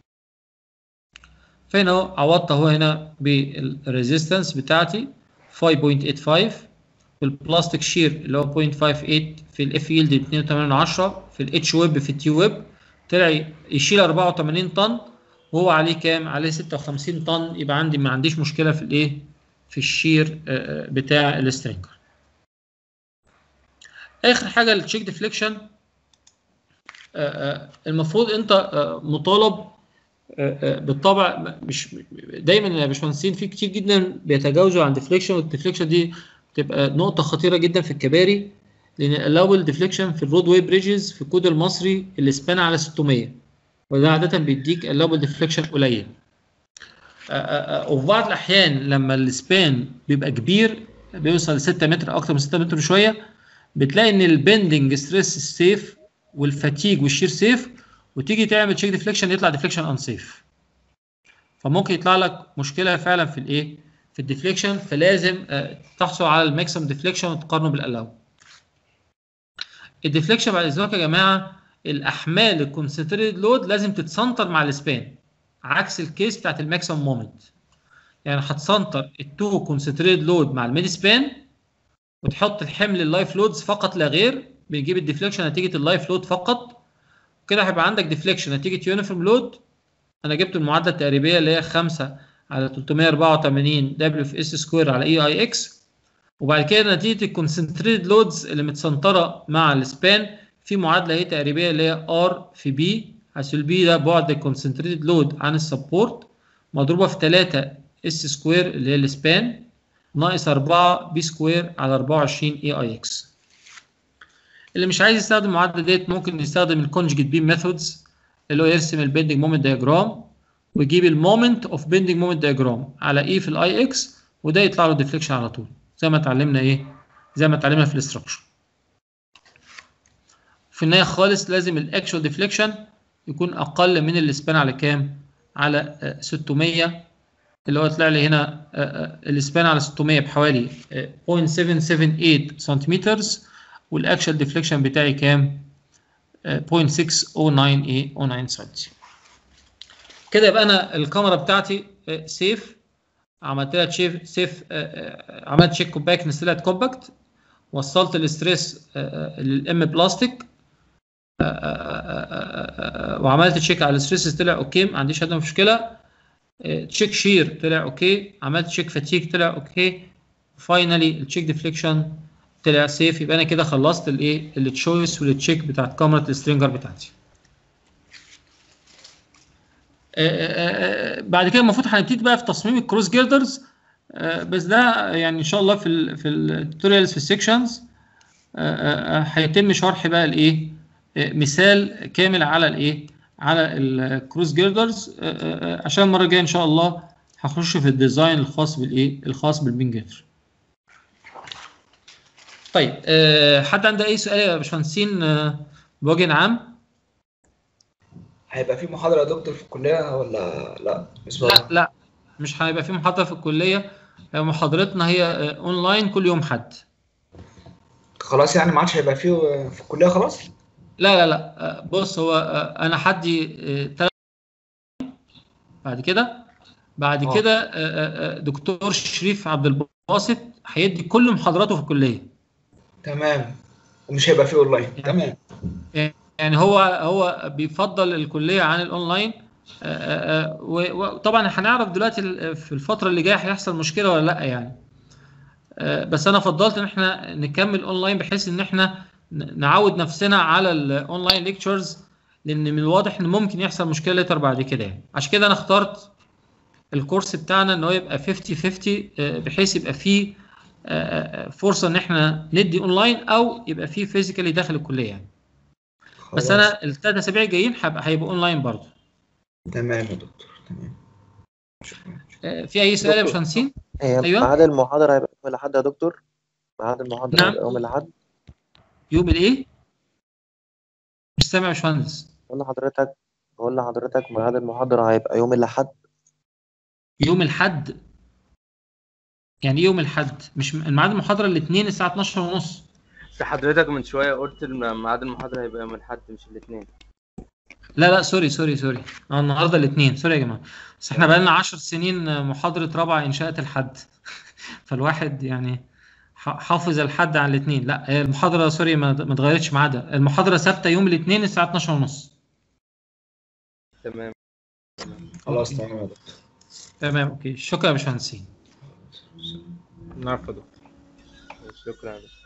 فهنا اهو عوضت اهو هنا بالريزيستنس بتاعتي 5.85 والبلاستيك شير اللي هو 0.58 في الاف يلد 2.8 في الاتش ويب في التي ويب طلع يشيل 84 طن وهو عليه كام؟ عليه 56 طن يبقى عندي ما عنديش مشكله في الايه؟ في الشير بتاع السترينجر. اخر حاجه التشيك ديفليكشن المفروض انت مطالب بالطبع مش دايما يا باشمهندسين في كتير جدا بيتجاوزوا عن ديفليكشن والديفليكشن دي بتبقى نقطه خطيره جدا في الكباري لان الاول ديفليكشن في الرود واي بريدجز في الكود المصري الاسبان على 600 وده عاده بيديك الاول ديفليكشن قليل وفي بعض الاحيان لما السبان بيبقى كبير بيوصل ل 6 متر اكتر من 6 متر شويه بتلاقي ان البندنج ستريس سيف والفاتيج والشير سيف وتيجي تعمل تشيك ديفليكشن يطلع ديفليكشن انسيف فممكن يطلع لك مشكله فعلا في الايه في الديفليكشن فلازم تحصل على الماكسيمم ديفليكشن وتقارنه بالالاو الديفليكشن بعد اذنكم يا جماعه الاحمال الكونسنتريتد لود لازم تتسنتر مع السبان عكس الكيس بتاعت الماكسيمم مومنت يعني هتسنتر التو كونسنتريتد لود مع الميد سبان وتحط الحمل اللايف لودز فقط لا غير بنجيب الديفليكشن نتيجه اللايف لود فقط كده هيبقى عندك ديفليكشن نتيجه يونيفورم لود انا جبت المعادله التقريبيه اللي هي 5 على 384 دبليو في اس سكوير على اي اي اكس وبعد كده نتيجه الكونسنتريتد لودز اللي متسنطره مع السبان في معادله اهي تقريبيه اللي هي ار في بي حيث البي ده بعد الكونسنتريتد لود عن السبورت مضروبه في 3 اس سكوير اللي هي السبان ناقص 4 بي سكوير على 24 اي اي اكس اللي مش عايز يستخدم المعادله ديت ممكن يستخدم الكونجكت بيم ميثودز اللي هو يرسم البندنج مومنت دياجرام ويجيب المومنت اوف بندنج مومنت دياجرام على اي في الاي اكس وده يطلع له ديفليكشن على طول زي ما اتعلمنا ايه زي ما اتعلمنا في الاستراكشر في النهايه خالص لازم الاكشوال ديفليكشن يكون اقل من الاسبان على كام على آه، 600 اللي هو طلع لي هنا آه، آه، الاسبان على 600 بحوالي آه، 0.778 سنتيمتر والاكشوال ديفليكشن بتاعي كام آه، 0.6098 سنتي كده يبقى انا الكاميرا بتاعتي آه، سيف عملت لها تشيف سيف آه، آه، عملت تشيك كومباكت طلعت كومباكت وصلت الاستريس للام بلاستيك آه، آه، آه، آه، آه، وعملت تشيك على الاستريس طلع اوكي ما عنديش ادنى مشكله آه، تشيك شير طلع اوكي عملت تشيك فاتيك طلع اوكي فاينلي التشيك ديفليكشن طلع سيف يبقى انا كده خلصت الايه التشويس والتشيك بتاعت كاميرا السترينجر بتاعتي آه، آه، آه، بعد كده المفروض هنبتدي بقى في تصميم الكروس جيردرز آه، بس ده يعني ان شاء الله في ال في التوتوريالز في السكشنز هيتم شرح بقى الايه آه، مثال كامل على الايه على الكروس جيردرز عشان المره الجايه ان شاء الله هخش في الديزاين الخاص بالايه الخاص بالبين جيتر طيب آه، حد عنده اي سؤال يا باشمهندسين آه، بوجه عام هيبقى في محاضرة يا دكتور في الكلية ولا لا؟ اسمها لا لا مش هيبقى في محاضره في الكليه آه، محاضرتنا هي آه، اونلاين كل يوم حد خلاص يعني ما عادش هيبقى فيه في الكلية خلاص؟ لا لا لا آه، بص هو آه، انا حدي آه، تلات بعد كده بعد آه. كده آه، آه، آه، دكتور شريف عبد الباسط هيدي كل محاضراته في الكليه تمام ومش هيبقى فيه اونلاين تمام يعني هو هو بيفضل الكليه عن الاونلاين آه، آه، آه، و- وطبعا هنعرف دلوقتي ال- في الفتره اللي جايه هيحصل مشكله ولا لا يعني آه، بس انا فضلت ان احنا نكمل اونلاين بحيث ان احنا ن- نعود نفسنا على الاونلاين ليكتشرز لان من الواضح ان ممكن يحصل مشكله ليتر بعد كده يعني عشان كده انا اخترت الكورس بتاعنا ان هو يبقى 50 50 آه، بحيث يبقى فيه آه، آه، فرصه ان احنا ندي اونلاين او يبقى فيه فيزيكالي داخل الكليه يعني بس خلاص. انا الثلاث اسابيع الجايين هيبقى هيبقوا اونلاين برضه تمام يا دكتور تمام آه، في اي سؤال يا باشمهندسين؟ هي ايوه ميعاد المحاضرة هيبقى يوم الأحد يا دكتور ميعاد المحاضرة نعم. هيبقى يوم الأحد يوم الايه؟ مش سامع يا باشمهندس بقول لحضرتك بقول لحضرتك ميعاد المحاضرة هيبقى يوم الأحد يوم الحد يعني ايه يوم الحد مش الميعاد المحاضره الاثنين الساعه 12 ونص بس حضرتك من شوية قلت الم- ميعاد المحاضرة هيبقى يوم الأحد مش الاثنين لا لا سوري سوري سوري اه النهارده الاثنين سوري يا جماعه بس احنا بقالنا 10 سنين محاضره رابعه انشاءات الحد فالواحد يعني ح- حافظ الحد على الاثنين لا هي المحاضره سوري ما ما اتغيرتش ميعادها المحاضره ثابته يوم الاثنين الساعه 12 ونص تمام خلاص تمام يا دكتور تمام اوكي شكرا يا باشمهندسين نعرف يا دكتور شكرا